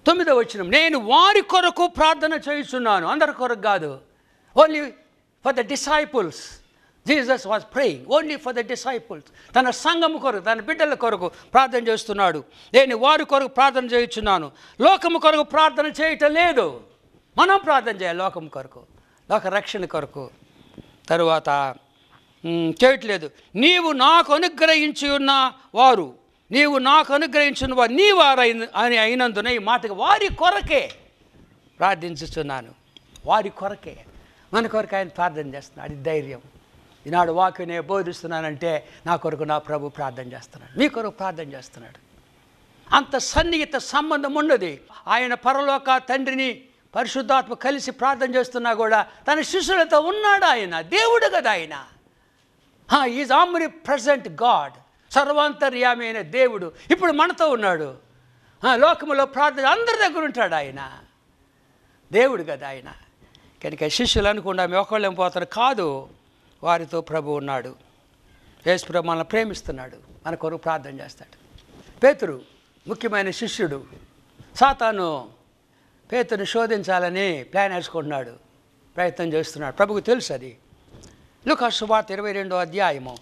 తొమ్మిదో వచ్చిన నేను వారి కొరకు ప్రార్థన చేయుచున్నాను అందరి కొరకు కాదు only for the disciples Jesus was praying only for the disciples తన సంఘం కొరకు తన బిడ్డల కొరకు ప్రార్థన చేస్తున్నాడు నేను వారి కొరకు ప్రార్థన చేయుచున్నాను లోకము కొరకు ప్రార్థన చేయటం లేదు మనం ప్రార్థన చేయాలి లోకం కొరకు లోక రక్షణ కొరకు తరువాత మ్, చేయట్లేదు నీవు నాకు అనుగ్రహించి ఉన్న వారు నీవు నాకు అనుగ్రహించిన వారు నీ వారైన అని అయినందున ఈ మాటకి వారి కొరకే ప్రార్థించుచున్నాను వారి కొరకే మన కొరకు ఆయన ప్రార్థన చేస్తున్నాడు అది ధైర్యం ఈనాడు వాక్యం నేను బోధిస్తున్నానంటే నా కొరకు నా ప్రభు ప్రార్థన చేస్తున్నాడు మీ కొరకు ప్రార్థన చేస్తున్నాడు అంత సన్నిహిత సంబంధం ఉన్నది ఆయన పరలోక తండ్రిని పరిశుద్ధాత్మ కలిసి ప్రార్థన చేస్తున్నా కూడా తన శిష్యులతో ఉన్నాడు ఆయన దేవుడు కదా ఆయన ఈజ్ ఆమ్రి ప్రజెంట్ గాడ్ సర్వాంతర్యామి అయిన దేవుడు ఇప్పుడు మనతో ఉన్నాడు ఆ, లోకములో ప్రార్థన అందరి దగ్గర ఉంటాడు ఆయన దేవుడు కదా ఆయన కనుక శిష్యులు అనుకుండా మేము ఒకళ్ళేం పోతారు కాదు వారితో ప్రభు ఉన్నాడు యేసు ప్రభు మనల్ని ప్రేమిస్తున్నాడు మన కొరకు ప్రార్థన చేస్తాడు పేతురు ముఖ్యమైన శిష్యుడు సాతాను పేతుని శోధించాలని ప్లాన్ వేసుకుంటున్నాడు ప్రయత్నం చేస్తున్నాడు ప్రభుకు తెలుసు అది లూకాసు వార్త ఇరవై రెండో అధ్యాయము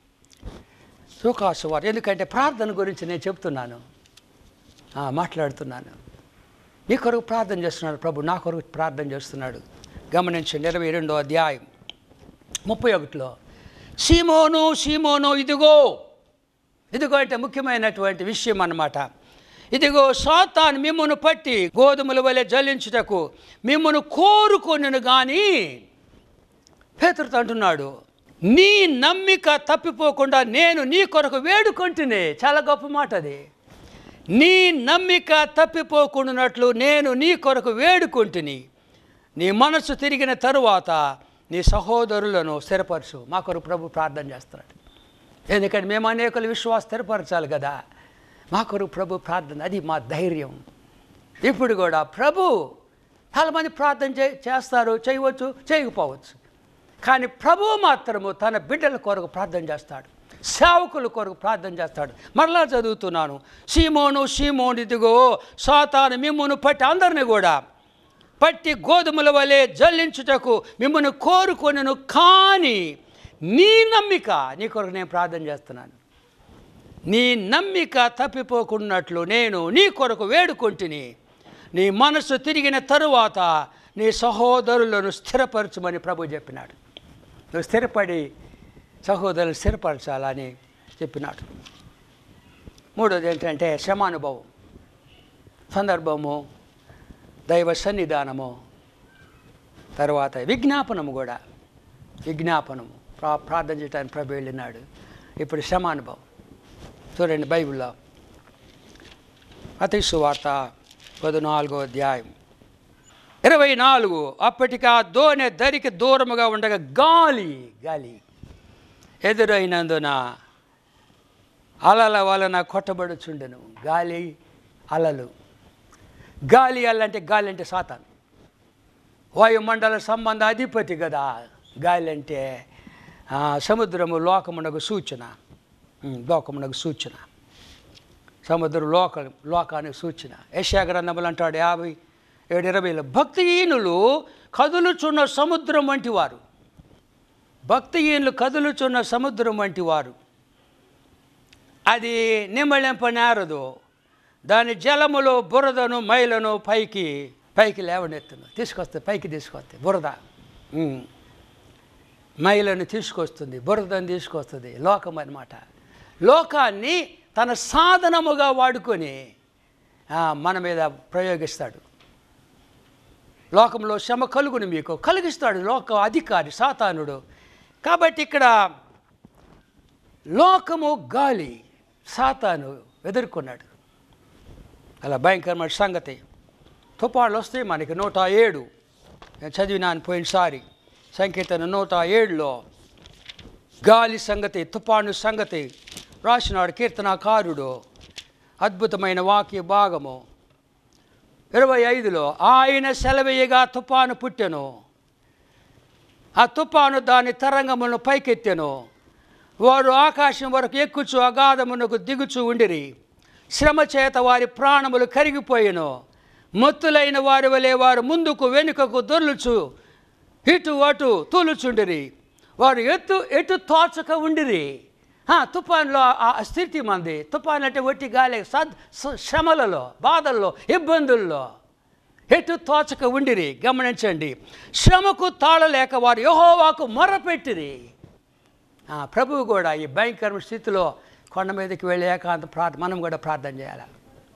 లూకాసు వార్త ఎందుకంటే ప్రార్థన గురించి నేను చెప్తున్నాను ఆ, మాట్లాడుతున్నాను నీ కొరకు ప్రార్థన చేస్తున్నాడు ప్రభు నా కొరకు ప్రార్థన చేస్తున్నాడు గమనించండి ఇరవై రెండో అధ్యాయం ముప్పై ఒకటిలో సీమోను సీమోను ఇదిగో ఇదిగో అంటే ముఖ్యమైనటువంటి విషయం అన్నమాట ఇదిగో సాతాను మిమ్మను పట్టి గోధుమల వలె జల్లించుటకు మిమ్మను కోరుకొనను కానీ పేతురుతో అంటున్నాడు నీ నమ్మిక తప్పిపోకుండా నేను నీ కొరకు వేడుకుంటునే చాలా గొప్ప మాట అది నీ నమ్మిక తప్పిపోకుండానట్లు నేను నీ కొరకు వేడుకుంటుని నీ మనసు తిరిగిన తరువాత నీ సహోదరులను స్థిరపరచు మా కొరకు ప్రభు ప్రార్థన చేస్తున్నాడు ఎందుకంటే మేము అనేకుల విశ్వాసం స్థిరపరచాలి కదా మా కొరకు ప్రభు ప్రార్థన అది మా ధైర్యం ఇప్పుడు కూడా ప్రభు చాలామంది ప్రార్థన చే చేస్తారు చేయవచ్చు చేయకపోవచ్చు కానీ ప్రభు మాత్రము తన బిడ్డల కొరకు ప్రార్థన చేస్తాడు సేవకుల కొరకు ప్రార్థన చేస్తాడు మరలా చదువుతున్నాను సీమోను సీమోను ఇదిగో సాతాను మిమ్మును పట్టి అందరిని కూడా పట్టి గోధుమల వలె జల్లించుటకు మిమ్మల్ని కోరుకొనను కానీ నీ నమ్మిక నీ కొరకు నేను ప్రార్థన చేస్తున్నాను నీ నమ్మిక తప్పిపోకున్నట్లు నేను నీ కొరకు వేడుకొంటిని నీ మనసు తిరిగిన తరువాత నీ సహోదరులను స్థిరపరచమని ప్రభు చెప్పినాడు నువ్వు స్థిరపడి సహోదరులు స్థిరపరచాలని చెప్పినాడు మూడోది ఏంటంటే శ్రమానుభవం సందర్భము దైవ సన్నిధానము తర్వాత విజ్ఞాపనము కూడా విజ్ఞాపనము ప్రా ప్రార్థన చేయడానికి ప్రభు వెళ్ళినాడు ఇప్పుడు శ్రమానుభవం చూడండి బైబిల్లో అతి సువార్త పద్నాలుగో అధ్యాయం ఇరవై నాలుగు అప్పటికి ఆ దోణె దరికి దూరముగా ఉండగా గాలి గాలి ఎదురైనందున అలల వలన కొట్టబడుచుండెను గాలి అలలు గాలి అల్లంటే గాలి అంటే సాతాను వాయుమండల సంబంధ అధిపతి కదా గాలి అంటే ఆ, సముద్రము లోకమునకు సూచన ఉమ్, లోకమునకు సూచన సముద్రం లోక లోకానికి సూచన యశా గ్రంథములు అంటాడు యాభై ఏడు ఇరవైలో భక్తిహీనులు కదులుచున్న సముద్రం వంటి వారు భక్తిహీనులు కదులుచున్న సముద్రం వంటి వారు అది నిమ్మళింప నేరదు దాని జలములో బురదను మైలను పైకి పైకి లేవనెత్తును తీసుకొస్తే పైకి తీసుకొస్తే బురద ఉమ్. మైలను తీసుకొస్తుంది బురదను తీసుకొస్తుంది లోకం అన్నమాట లోకాన్ని తన సాధనముగా వాడుకొని ఆ, మన మీద ప్రయోగిస్తాడు లోకంలో శ్రమ కలుగును మీకు కలిగిస్తాడు లోక అధికారి సాతానుడు కాబట్టి ఇక్కడ లోకము గాలి సాతాను ఎదుర్కొన్నాడు అలా భయంకరమైన సంగతి తుపాళ్ళు వస్తాయి మనకి నూట ఏడు నేను చదివినాను పోయినసారి సంకీర్తన నూట ఏడులో గాలి సంగతి తుపాను సంగతి రాసినాడు కీర్తనాకారుడు అద్భుతమైన వాక్య భాగము ఇరవై ఐదులో ఆయన సెలవేయగా తుపాను పుట్టెను ఆ తుపాను దాని తరంగములను పైకెత్తెను వారు ఆకాశం వరకు ఎక్కుచు అగాధమునకు దిగుచు ఉండిరి శ్రమ చేత వారి ప్రాణములు కరిగిపోయెను మత్తులైన వారి వలె వారు ముందుకు వెనుకకు దొర్లుచు ఇటు అటు తూలుచుండిరి వారు ఎత్తు ఎటు తోచక ఉండిరి ఆ, తుఫాన్లో ఆ ఆ స్థితి మంది తుఫాన్ అంటే ఒట్టి గాలి సద్ స- శ్రమలలో బాధల్లో ఇబ్బందుల్లో ఎటు తోచక ఉండిరి గమనించండి శ్రమకు తాళలేక వారు యహోవాకు మొరపెట్టిరి ఆ, ప్రభువు కూడా ఈ భయంకరమైన స్థితిలో కొండ మీదకి వెళ్ళి ఏకాంత ప్రార్థన మనం కూడా ప్రార్థన చేయాలి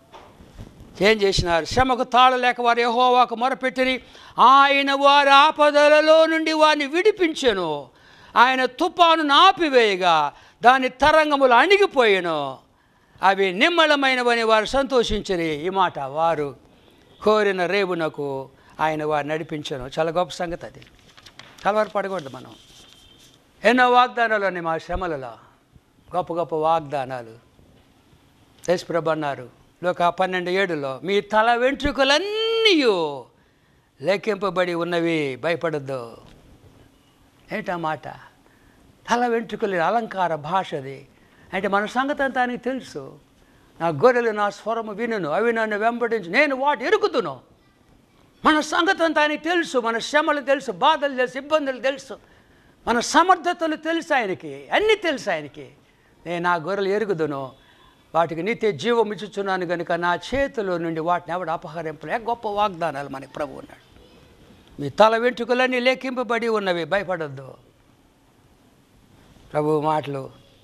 ఏం చేసినారు శ్రమకు తాళలేక వారు యహోవాకు మొరపెట్టిరి ఆయన వారి ఆపదలలో నుండి వారిని విడిపించెను ఆయన తుపాను ఆపివేయగా దాని తరంగములు అణిగిపోయాను అవి నిమ్మలమైనవని వారు సంతోషించరి ఈ మాట వారు కోరిన రేవునకు ఆయన వారు నడిపించను చాలా గొప్ప సంగతి అది కలవర పడకూడదు మనం ఎన్నో వాగ్దానాలు ఉన్నాయి మా శ్రమలలో గొప్ప గొప్ప వాగ్దానాలు యేసుప్రభు అన్నారు లోక పన్నెండు ఏడులో మీ తల వెంట్రుకలన్నీ లెక్కింపబడి ఉన్నవి భయపడద్దు ఏంటా మాట తల వెంట్రుకలు అలంకార భాష అది అంటే మన సంగతి అంతా ఆయనకి తెలుసు నా గొర్రెలు నా స్వరము వినును అవి నన్ను వెంబడించు నేను వాటి ఎరుకుతును మన సంగతి అంతా ఆయనకి తెలుసు మన శ్రమలు తెలుసు బాధలు తెలుసు ఇబ్బందులు తెలుసు మన సమర్థతలు తెలుసు ఆయనకి అన్నీ తెలుసు ఆయనకి నేను నా గొర్రెలు ఎరుగుదును వాటికి నిత్య జీవం ఇచ్చుచున్నాను కనుక నా చేతిలో నుండి వాటిని ఎవడు అపహరింపలే గొప్ప వాగ్దానాలు మనకి ప్రభు ఉన్నాడు మీ తల వెంట్రుకలన్నీ లేఖింపబడి ఉన్నవి భయపడొద్దు ప్రభు మాటలు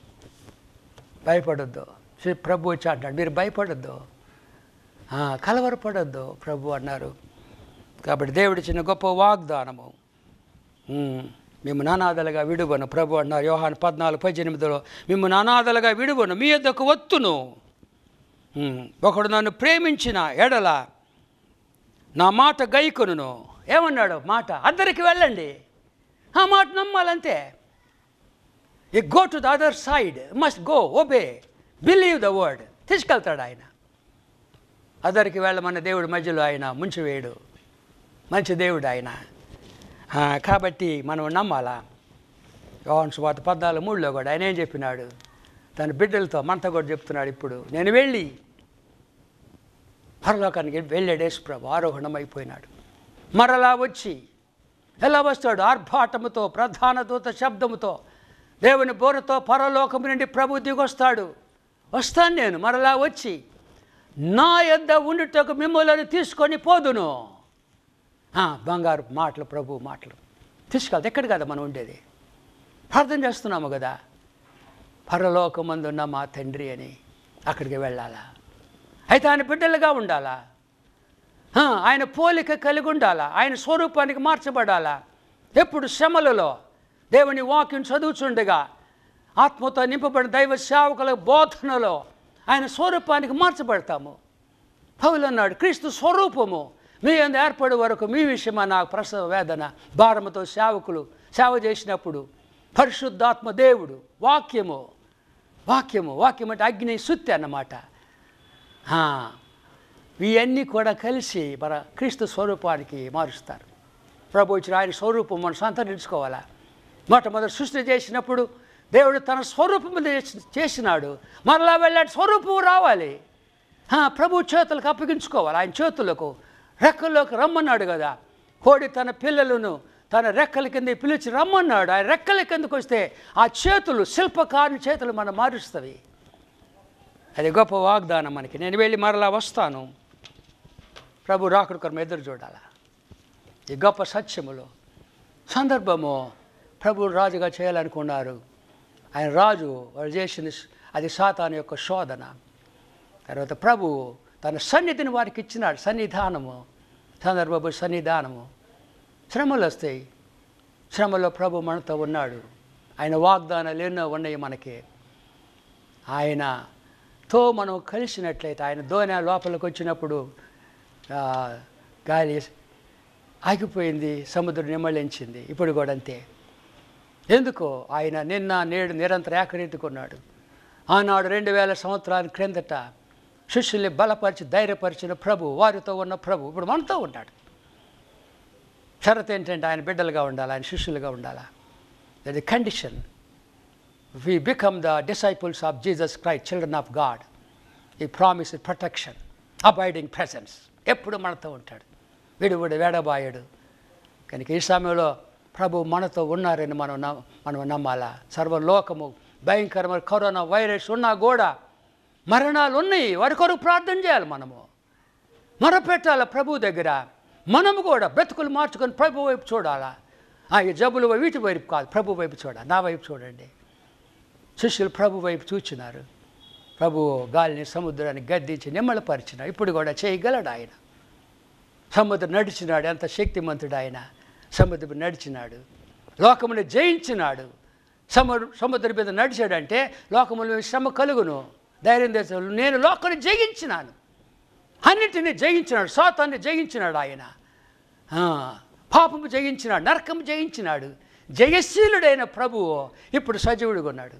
భయపడొద్దు శ్రీ ప్రభు వచ్చి అంటాడు మీరు భయపడొద్దు ఆ, కలవరపడొద్దు ప్రభు అన్నారు కాబట్టి దేవుడి చిన్న గొప్ప వాగ్దానము ఉమ్, మేము నానాదలుగా విడువను ప్రభు అన్నారు యోహాన్ పద్నాలుగు పద్దెనిమిదిలో మేము నానాదలుగా విడువను మీ యొద్దకు వత్తును ఉమ్, ఒకడు నన్ను ప్రేమించిన ఎడల నా మాట గైకొనును ఏమన్నాడు మాట అందరికి వెళ్ళండి ఆ మాట నమ్మాలంతే ఈ go to the other side must go obey believe the word తీసుకెళ్తాడు ఆయన అదరికి వెళ్ళమన్న దేవుడు మధ్యలో ఆయన ముంచివేయడు మంచి దేవుడు ఆయన ఆ, కాబట్టి మనం నమ్మాలా యోహాను సువార్త పద్నాలుగు మూడులో కూడా ఆయన ఏం చెప్పినాడు తన బిడ్డలతో మనతో కూడా చెప్తున్నాడు ఇప్పుడు నేను వెళ్ళి పరలోకానికి వెళ్ళాడు యేసుప్రభు ఆరోహణం అయిపోయినాడు మరలా వచ్చి ఎలా వస్తాడు ఆర్భాటముతో ప్రధాన దూత శబ్దముతో దేవుని బోరతో పరలోకము నుండి ప్రభు దిగొస్తాడు వస్తాను నేను మరలా వచ్చి నా యొద్ద ఉండుటకు మిమ్మల్ని తీసుకొని పోదును ఆ, బంగారు మాటలు ప్రభు మాటలు తీసుకెళ్తే ఎక్కడ కదా మనం ఉండేది ప్రార్థన చేస్తున్నాము కదా పరలోకమందున్న మా తండ్రి అని అక్కడికి వెళ్ళాలా అయితే ఆయన బిడ్డలుగా ఉండాలా ఆ, ఆయన పోలిక కలిగి ఉండాలా ఆయన స్వరూపానికి మార్చబడాలా ఎప్పుడు శ్రమలలో దేవుని వాక్యం చదువుచుండగా ఆత్మతో నింపబడిన దైవ సేవకుల బోధనలో ఆయన స్వరూపానికి మార్చబడతాము పౌలు అన్నాడు క్రీస్తు స్వరూపము మీ అందు ఏర్పడే వరకు మీ విషయమా నాకు ప్రసవ వేదన భారముతో సేవకులు సేవ చేసినప్పుడు పరిశుద్ధాత్మ దేవుడు వాక్యము వాక్యము వాక్యం అంటే అగ్ని సుత్తి అన్నమాట ఆ, ఇవన్నీ కూడా కలిసి మన క్రీస్తు స్వరూపానికి మారుస్తారు ప్రభు వచ్చిన ఆయన స్వరూపం మనం సంతరించుకోవాలా మొట్టమొదటి సృష్టి చేసినప్పుడు దేవుడు తన స్వరూపము చేసి- చేసినాడు మరలా వెళ్ళాడు స్వరూపం రావాలి ఆ, ప్రభు చేతులకు అప్పగించుకోవాలి ఆయన చేతులకు రెక్కల్లోకి రమ్మన్నాడు కదా కోడి తన పిల్లలను తన రెక్కల కింద పిలిచి రమ్మన్నాడు ఆయన రెక్కల కిందకు వస్తే ఆ చేతులు శిల్పకారుని చేతులు మనం మారుస్తవి అది గొప్ప వాగ్దానం మనకి నేను వెళ్ళి మరలా వస్తాను ప్రభు రాకుడు కొరం ఎదురు చూడాల ఈ గొప్ప సత్యములో సందర్భము ప్రభు రాజుగా చేయాలనుకున్నారు ఆయన రాజు వాడు చేసిన శ్- అది సాతాను యొక్క శోధన తర్వాత ప్రభు తన సన్నిధిని వారికి ఇచ్చినాడు సన్నిధానము సందర్భపు సన్నిధానము శ్రమలు వస్తాయి శ్రమలో ప్రభు మనతో ఉన్నాడు ఆయన వాగ్దానాలు ఎన్నో ఉన్నాయి మనకి ఆయనతో మనం కలిసినట్లయితే ఆయన దోణి లోపలికి వచ్చినప్పుడు ఆ, గాలి ఆగిపోయింది సముద్రం నిమ్మళించింది ఇప్పుడు కూడా అంతే ఎందుకో ఆయన నిన్న నేడు నిరంతరం ఏకరీతికున్నాడు ఆనాడు రెండు వేల సంవత్సరాల క్రిందట శిష్యుల్ని బలపరిచి ధైర్యపరిచిన ప్రభు వారితో ఉన్న ప్రభు ఇప్పుడు మనతో ఉన్నాడు షరత్ ఏంటంటే ఆయన బిడ్డలుగా ఉండాలి ఆయన శిష్యులుగా ఉండాలా that the condition we become the disciples of Jesus Christ, children of God, He promises protection, abiding presence. ఎప్పుడు మనతో ఉంటాడు వీడు వీడు వేడబాయడు కనుక ఈ సమయంలో ప్రభు మనతో ఉన్నారని మనం నమ్- మనం నమ్మాలా సర్వలోకము భయంకరమైన కరోనా వైరస్ ఉన్నా కూడా మరణాలు ఉన్నాయి వారి కొరకు ప్రార్థన చేయాలి మనము మొరపెట్టాల ప్రభు దగ్గర మనము కూడా బ్రతుకులు మార్చుకొని ప్రభు వైపు చూడాలా ఆ ఈ జబ్బులు వీటి వైపు కాదు ప్రభు వైపు చూడాలి నా వైపు చూడండి శిష్యులు ప్రభు వైపు చూచినారు ప్రభు గాలిని సముద్రాన్ని గద్దించి నిమ్మలపరిచినాడు ఇప్పుడు కూడా చేయగలడు ఆయన సముద్రం నడిచినాడు ఎంత శక్తిమంతుడు ఆయన సముద్రం నడిచినాడు లోకమును జయించినాడు సముద్ర సముద్రం మీద నడిచాడంటే లోకములో శ్రమ కలుగును ధైర్యం తెచ్చు నేను లోకాన్ని జయించినాను అన్నిటినీ జయించినాడు సాతాన్ని జయించినాడు ఆయన ఆ, పాపము జయించినాడు నరకము జయించినాడు జయశీలుడైన ప్రభువు ఇప్పుడు సజీవుడిగా ఉన్నాడు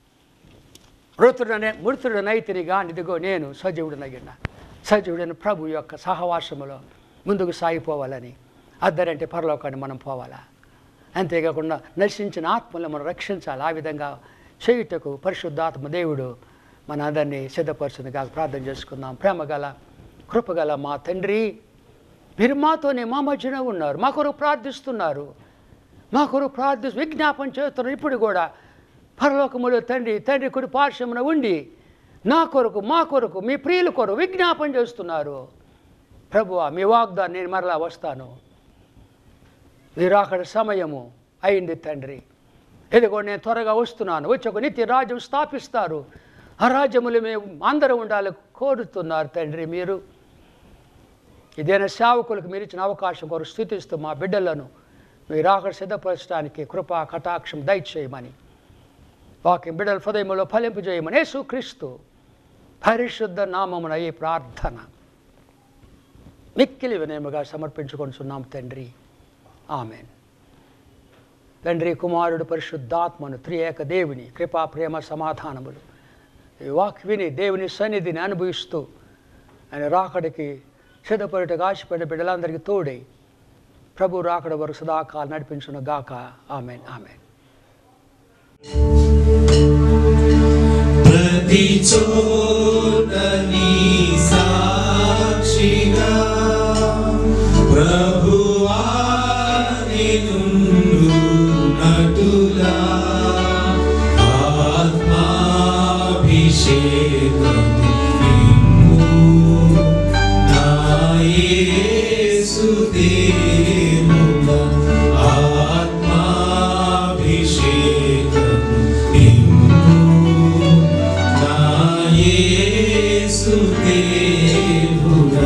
మృతుడనే మృతుడనైతినిగా ఇదిగో నేను సజీవుడినగిన సజీవుడైన ప్రభు యొక్క సహవాసములో ముందుకు సాగిపోవాలని అద్దరంటే పరలోకాన్ని మనం పోవాలా అంతేకాకుండా నశించిన ఆత్మలను మనం రక్షించాలి ఆ విధంగా చేయుటకు పరిశుద్ధాత్మ దేవుడు మన అందరినీ సిద్ధపరుచునిగా ప్రార్థన చేసుకుందాం ప్రేమగల కృపగల మా తండ్రి మీరు మాతోనే మా మధ్యన ఉన్నారు మా కొరకు ప్రార్థిస్తున్నారు మా కొరకు ప్రార్థి విజ్ఞాపన చేస్తున్నారు ఇప్పుడు కూడా పరలోకములో తండ్రి తండ్రి కుడి పార్శ్వమున ఉండి నా కొరకు మా కొరకు మీ ప్రియుల కొరకు విజ్ఞాపన చేస్తున్నారు ప్రభువా మీ వాగ్దాన్ని నేను మరలా వస్తాను మీరు అక్కడ సమయము అయింది తండ్రి ఇదిగో నేను త్వరగా వస్తున్నాను వచ్చి ఒక నిత్య రాజ్యం స్థాపిస్తారు ఆ రాజ్యములు మేము అందరూ ఉండాలి కోరుతున్నారు తండ్రి మీరు ఇదైనా సేవకులకు మీరు ఇచ్చిన అవకాశం కొరకు స్థుతిస్తూ మా బిడ్డలను మీరు అక్కడ సిద్ధపరచడానికి కృపా కటాక్షం దయచేయమని వాక్యం బిడ్డల హృదయంలో ఫలింపు చేయమని యేసుక్రీస్తు పరిశుద్ధ నామమున ఈ ప్రార్థన మిక్కిలి వినయముగా సమర్పించుకొనిచున్నాం తండ్రి ఆమెన్ తండ్రి కుమారుడు పరిశుద్ధాత్మను త్రియేక దేవుని కృపా ప్రేమ సమాధానములు ఈ వాక్ విని దేవుని సన్నిధిని అనుభవిస్తూ ఆయన రాకడికి సిద్ధపడుటకు ఆశపడిన బిడ్డలందరికీ తోడై ప్రభు రాకడ వరకు సదాకాలం నడిపించును గాక ఆమెన్ ఆమెన్ ప్రతి చోట నీ సాక్షిగా ప్రభువా నిన్ను నటులా ఆత్మాభిషేకము నిన్ను నా యేసు దేవుడా ఆత్మాభిషేకము నిన్ను నా యేసు దేవుడా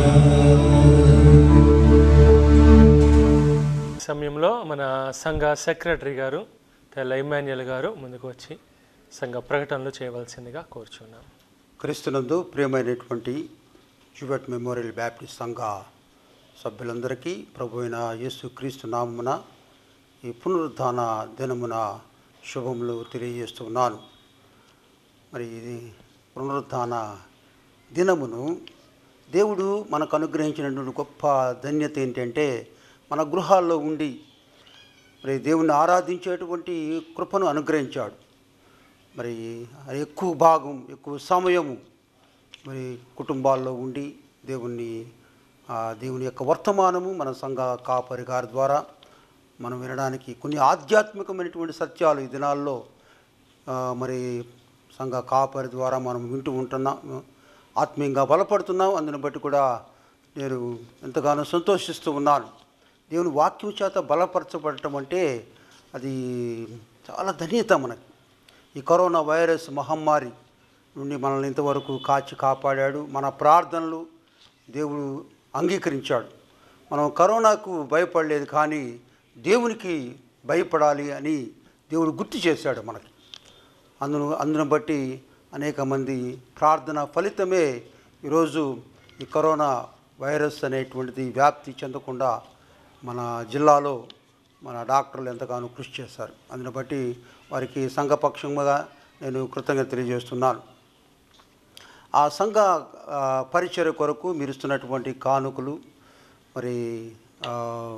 ఈ సమయంలో మన సంఘ సెక్రటరీ గారు తెల్ల ఇమాన్యుల్ గారు ముందుకు వచ్చి సంఘ ప్రకటనలు చేయవలసిందిగా కోరుచున్నాం క్రీస్తునందు ప్రియమైనటువంటి జుబెట్ మెమోరియల్ బ్యాప్టిస్ట్ సంఘ సభ్యులందరికీ ప్రభు అయిన యేసు క్రీస్తు నామమున ఈ పునరుద్ధాన దినమున శుభములు తెలియజేస్తున్నాను మరి ఇది పునరుద్ధాన దినమును దేవుడు మనకు అనుగ్రహించినటువంటి గొప్ప ధన్యత ఏంటంటే మన గృహాల్లో ఉండి మరి దేవుని ఆరాధించేటువంటి కృపను అనుగ్రహించాడు మరి ఎక్కువ భాగం ఎక్కువ సమయము మరి కుటుంబాల్లో ఉండి దేవుణ్ణి ఆ దేవుని యొక్క వర్తమానము మన సంఘ కాపరి గారి ద్వారా మనం వినడానికి కొన్ని ఆధ్యాత్మికమైనటువంటి సత్యాలు ఈ దినాల్లో ఆ, మరి సంఘ కాపరి ద్వారా మనం వింటూ ఉంటున్నాం ఆత్మీయంగా బలపడుతున్నాం అందుని బట్టి కూడా నేను ఎంతగానో సంతోషిస్తూ ఉన్నాను దేవుని వాక్యం చేత బలపరచబడటం అంటే అది చాలా ధన్యత మనకి ఈ కరోనా వైరస్ మహమ్మారి నుండి మనల్ని ఇంతవరకు కాచి కాపాడాడు మన ప్రార్థనలు దేవుడు అంగీకరించాడు మనం కరోనాకు భయపడలేదు కానీ దేవునికి భయపడాలి అని దేవుడు గుర్తు చేశాడు మనకి అందును అందును బట్టి అనేక మంది ప్రార్థన ఫలితమే ఈరోజు ఈ కరోనా వైరస్ అనేటువంటిది వ్యాప్తి చెందకుండా మన జిల్లాలో మన డాక్టర్లు ఎంతగానో కృషి చేశారు అందుని బట్టి వారికి సంఘపక్షంగా నేను కృతజ్ఞత తెలియజేస్తున్నాను ఆ సంఘ ఆ, పరిచర్య కొరకు మీరు ఇస్తున్నటువంటి కానుకలు మరి ఆ,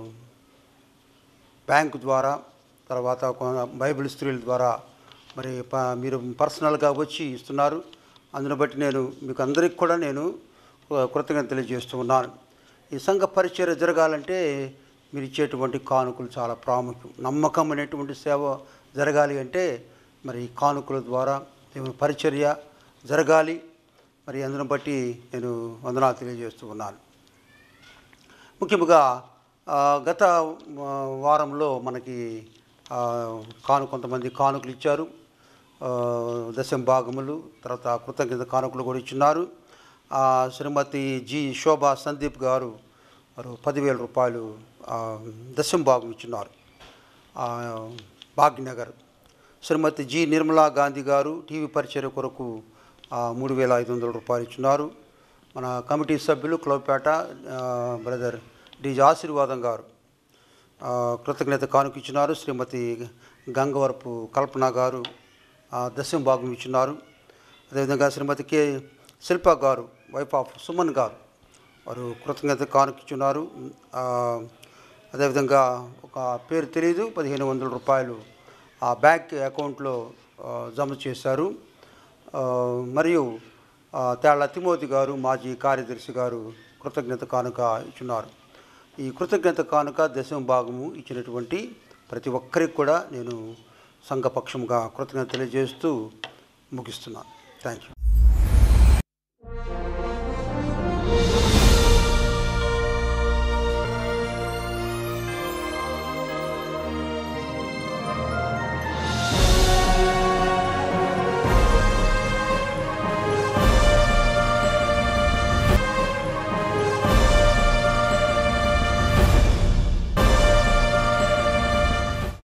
బ్యాంకు ద్వారా తర్వాత కొ- బైబిల్ స్త్రీల ద్వారా మరి ప- మీరు పర్సనల్గా వచ్చి ఇస్తున్నారు అందుని బట్టి నేను మీకు అందరికి కూడా నేను కృతజ్ఞత తెలియజేస్తూ ఉన్నాను ఈ సంఘ పరిచర్య జరగాలంటే మీరు ఇచ్చేటువంటి కానుకలు చాలా ప్రాముఖ్యం నమ్మకమైనటువంటి సేవ జరగాలి అంటే మరి ఈ కానుకల ద్వారా దేవుని పరిచర్య జరగాలి మరి అందును బట్టి నేను వందనాలు తెలియజేస్తూ ఉన్నాను ముఖ్యంగా ఆ, గత ఆ, వారంలో మనకి ఆ, కాను కొంతమంది కానుకలు ఇచ్చారు ఆ, దశం భాగములు తర్వాత కృతజ్ఞత కానుకలు కూడా ఇచ్చినారు ఆ, శ్రీమతి జి శోభా సందీప్ గారు వారు పదివేల రూపాయలు ఆ, దశం భాగం ఇచ్చినారు ఆ, భాగ్యనగర్ శ్రీమతి జి నిర్మలా గాంధీ గారు టీవీ పరిచర్య కొరకు ఆ, మూడు వేల ఐదు వందల రూపాయలు ఇచ్చినారు మన కమిటీ సభ్యులు క్లబ్పేట ఆ, బ్రదర్ డి ఆశీర్వాదం గారు ఆ, కృతజ్ఞత కానుక ఇచ్చినారు శ్రీమతి గంగవరపు కల్పన గారు ఆ, దశం భాగం ఇచ్చినారు అదేవిధంగా శ్రీమతి కె శిల్ప గారు వైఫ్ ఆఫ్ సుమన్ గారు వారు కృతజ్ఞత కానుక ఇచ్చున్నారు ఆ, అదేవిధంగా ఒక పేరు తెలియదు పదిహేను వందల రూపాయలు ఆ బ్యాంక్ అకౌంట్లో ఆ, జమ చేశారు ఆ, మరియు ఆ, తేళ్ల తిమోతి గారు మాజీ కార్యదర్శి గారు కృతజ్ఞత కానుక ఇచ్చున్నారు ఈ కృతజ్ఞత కానుక దశమ భాగము ఇచ్చినటువంటి ప్రతి ఒక్కరికి కూడా నేను సంఘపక్షంగా కృతజ్ఞత తెలియజేస్తూ ముగిస్తున్నాను థ్యాంక్ యూ